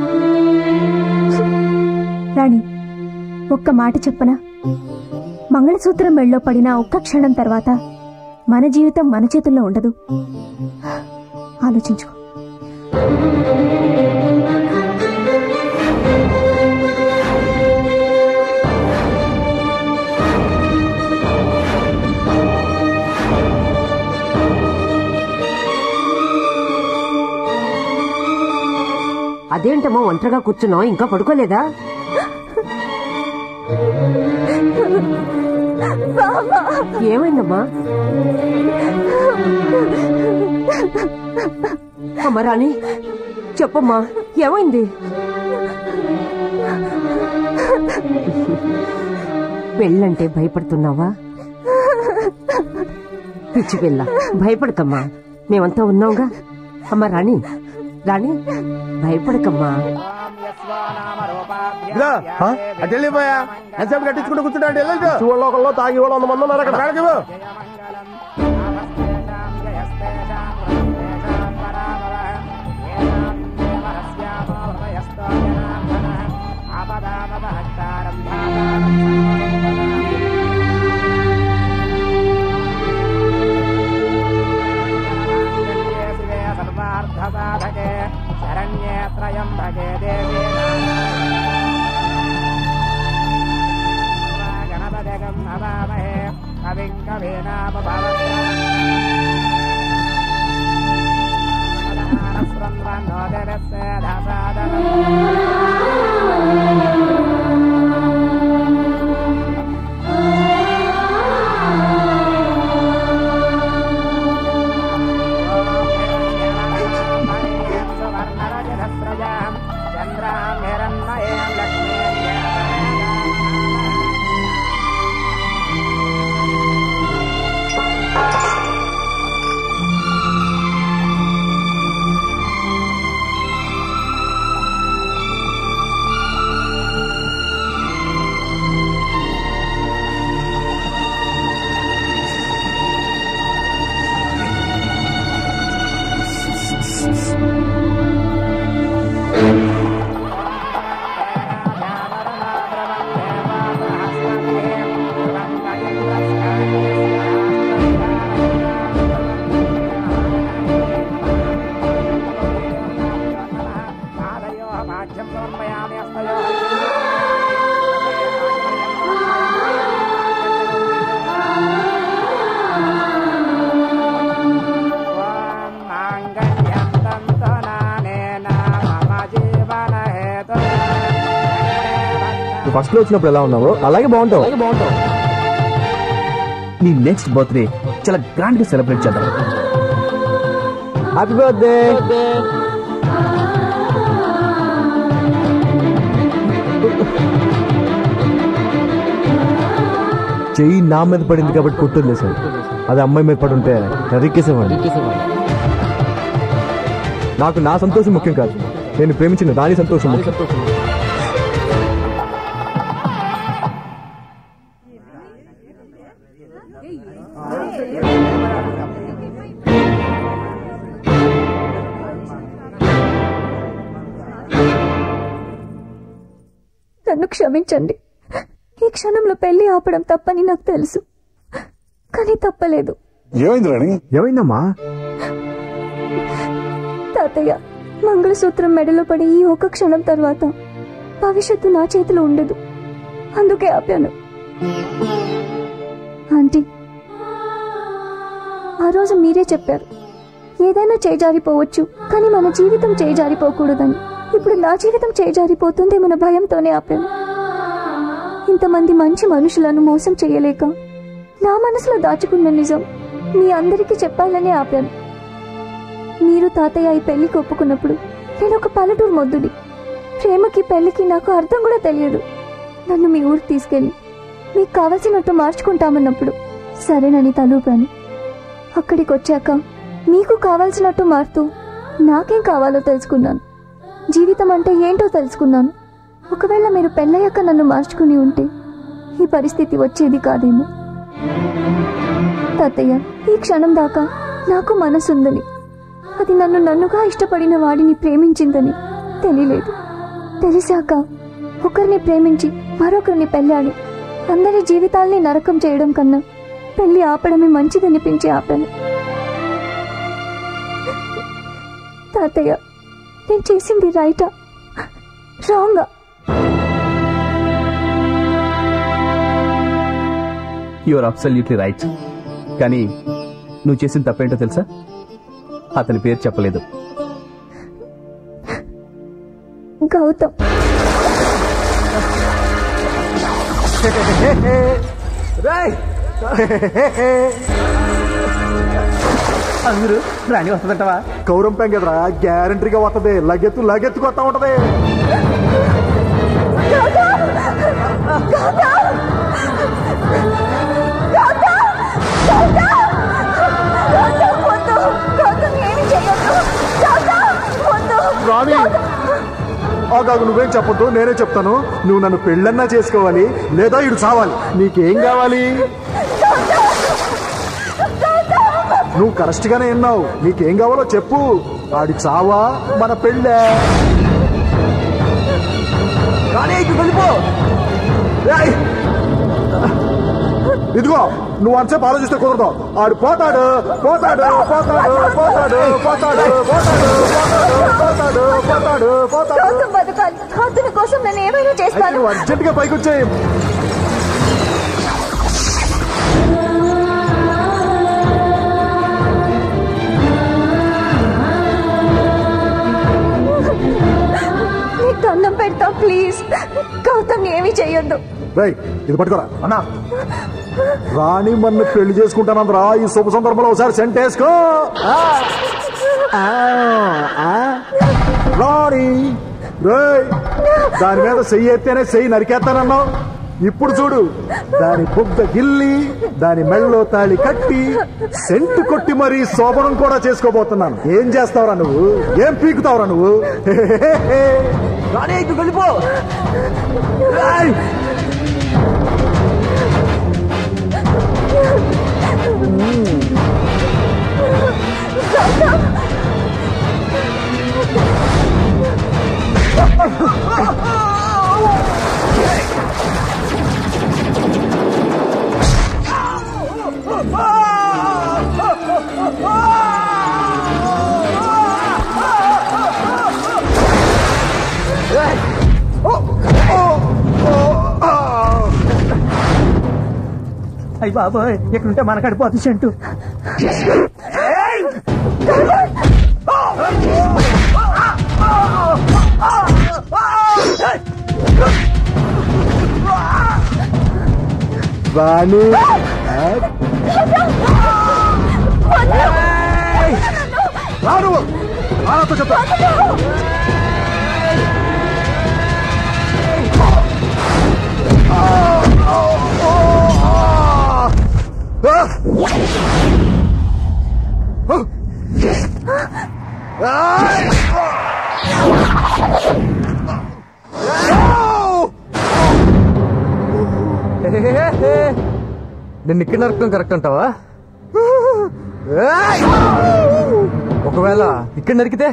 రాణి ఒక్క మాట చెప్పనా మంగళసూత్రం మెళ్ళో పడిన ఒక్క క్షణం తర్వాత మన జీవితం మన చేతుల్లో ఉండదు ఆలోచించుకో అదేంటమ్మా ఒంటరిగా కూర్చున్నావు ఇంకా పడుకోలేదా ఏమైందమ్మా అమ్మ రాణి చెప్పమ్మా ఏమైంది పెళ్ళంటే భయపడుతున్నావా పిచ్చి పిల్ల భయపడకమ్మా మేమంతా ఉన్నాంగా అమ్మ రాణి రాణి భయపడకమ్మా ఇదిగో, అటు వెళ్ళిపోయా ఎంతసేపు కట్టించుకుంటూ కూర్చుంటా వెళ్ళొచ్చు వాళ్ళు ఒకళ్ళు తాగి వాళ్ళు వంద మంది ఉన్నారు అక్కడ మేడకి ఇవ్వు. सर्वार्थसाधके शरण्ये त्र्यम्बके देवी गणपतिगम् नमामहे कविम् चन्द्राम् हिरण्मयेम् लक्ष्मीम् ఫస్ట్ లో వచ్చినప్పుడు ఎలా ఉన్నావో అలాగే బాగుంటావు నీ నెక్స్ట్ బర్త్డే చాలా గ్రాండ్ గా సెలబ్రేట్ చేద్దాం హ్యాపీ బర్త్డే చెయ్యి నా మీద పడింది కాబట్టి కొట్టలేదు సార్ అది అమ్మాయి మీద పడి ఉంటే నరికేసేవాడిని నాకు నా సంతోషం ముఖ్యం కాదు నేను ప్రేమించిన దాని సంతోషం ముఖ్యం నన్ను క్షమించండి ఈ క్షణంలో పెళ్లి ఆపడం తప్పని నాకు తెలుసు కానీ తప్పలేదు ఏమైంది రాణి ఏమైందమ్మా తాతయ్య మంగళసూత్రం మెడలో పడి ఈ ఒక క్షణం తర్వాత భవిష్యత్తు నా చేతిలో ఉండదు అందుకే ఆపాను ఆంటీ ఆ రోజు మీరే చెప్పారు ఏదైనా చేజారిపోవచ్చు కానీ మన జీవితం చేజారిపోకూడదని ఇప్పుడు నా జీవితం చేజారిపోతుందేమన్న భయంతోనే ఆపాను ఇంతమంది మంచి మనుషులను మోసం చేయలేక నా మనసులో దాచుకున్న నిజం మీ అందరికీ చెప్పాలనే ఆపాను మీరు తాతయ్య ఈ పెళ్లికి ఒప్పుకున్నప్పుడు నేను ఒక పల్లెటూరు మొద్దుడి ప్రేమకి పెళ్లికి నాకు అర్థం కూడా తెలియదు నన్ను మీ ఊరికి తీసుకెళ్ళి మీకు కావలసినట్టు మార్చుకుంటామన్నప్పుడు సరేనని తలూపాను అక్కడికి వచ్చాక మీకు కావాల్సినట్టు మారుతూ నాకేం కావాలో తెలుసుకున్నాను జీవితం అంటే ఏంటో తెలుసుకున్నాను ఒకవేళ మీరు పెళ్ళయ్యాక నన్ను మార్చుకుని ఉంటే ఈ పరిస్థితి వచ్చేది కాదేమో తాతయ్య ఈ క్షణం దాకా నాకు మనసుందని అది నన్ను నన్నుగా ఇష్టపడిన వాడిని ప్రేమించిందని తెలియలేదు తెలిసాక ఒకరిని ప్రేమించి మరొకరిని పెళ్ళాడి అందరి జీవితాల్ని నరకం చేయడం కన్నా పెళ్లి ఆపడమే మంచిదనిపించి ఆపాను తాతయ్య నేను చేసింది రైటా రాంగా యువర్ అబ్సల్యూట్లీ రైట్ కానీ నువ్వు చేసిన తప్పేంటో తెలుసా అతని పేరు చెప్పలేదు గౌతమ్ అందరూ రాణి వస్తుందంటవా కౌరం పెంగదరా గ్యారంటీగా వస్తుంది లగెత్తు లగెత్తు కొత్త ఉంటది రాణి ఆగాగు నువ్వేం చెప్పొద్దు నేనే చెప్తాను నువ్వు నన్ను పెళ్ళన్నా చేసుకోవాలి లేదా ఇడు చావాలి నీకేం కావాలి నువ్వు కరెక్ట్ గానే విన్నావు నీకేం కావాలో చెప్పు ఆడి చావా మన పెళ్ళే వెళ్ళిపో ఏయ్! ఇదిగో నువ్వు అంతసేపు ఆలోచిస్తే కుదరదు ఆడు పోతాడు పోతాడు పోతాడు పోతాడు పోతాడు పోతాడు పోతాడు పోతాడు పోతాడు గౌతమ్ బతకాలి అతని కోసం నేను ఏమైనా చేస్తాను నువ్వు అర్జెంట్ గా పైకి వచ్చేయి నీకు దండం పెడతా ప్లీజ్ గౌతమ్ ఏమీ చెయ్యొద్దు రేయ్ ఇది పట్టుకోరా అన్నా రాణి మన పెళ్లి చేసుకుంటానందరా ఈ శుభ సందర్భంలో ఒకసారి సెంట్ వేసుకో ఆ, ఆ, ఆ. రాణి రేయ్ దాని మీద చెయ్యి ఎత్తేనే చెయ్యి నరికేస్తానన్నావు ఇప్పుడు చూడు దాని బుగ్గ గిల్లి దాని మెళ్ళలో తాళి కట్టి సెంటు కొట్టి మరీ శోభనం కూడా చేసుకోబోతున్నాను ఏం చేస్తావురా నువ్వు ఏం పీకుతావురా నువ్వు రాణి ఇటు వెళ్ళిపో రేయ్! అయ్యి బాబోయ్ ఇక్కడుంటే మన కడిపోతుంది చెంటు రాణి రాను రానతో చెప్తా నేను ఇక్కడ నరకడం కరెక్ట్ అంటావా ఏయ్! ఒకవేళ ఇక్కడ నరికితే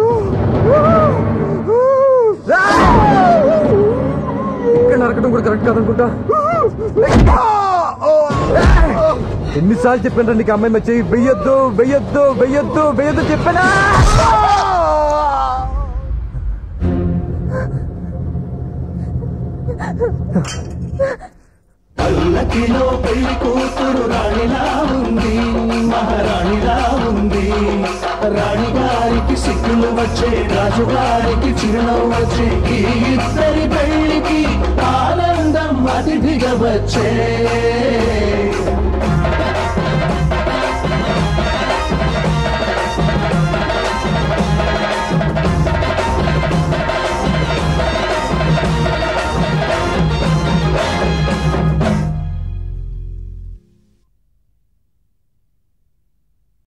ఇక్కడ నరకడం కూడా కరెక్ట్ కాదనుకుంటా ఎన్నిసార్లు చెప్పాను నీకు అమ్మాయి వచ్చి వెయ్యొద్దు వెయ్యొద్దు వెయ్యొద్దు వెయ్యొద్దు చెప్పానా పల్లకిలో పెళ్లి కూతురు రాణిలా ఉంది మహారాణిలా ఉంది రాణిగారికి సిగ్గులు వచ్చే రాజుగారికి చిరునవ్వు వచ్చే ఈ ఇద్దరి పెళ్లికి ఆనందం అతిథిగా వచ్చే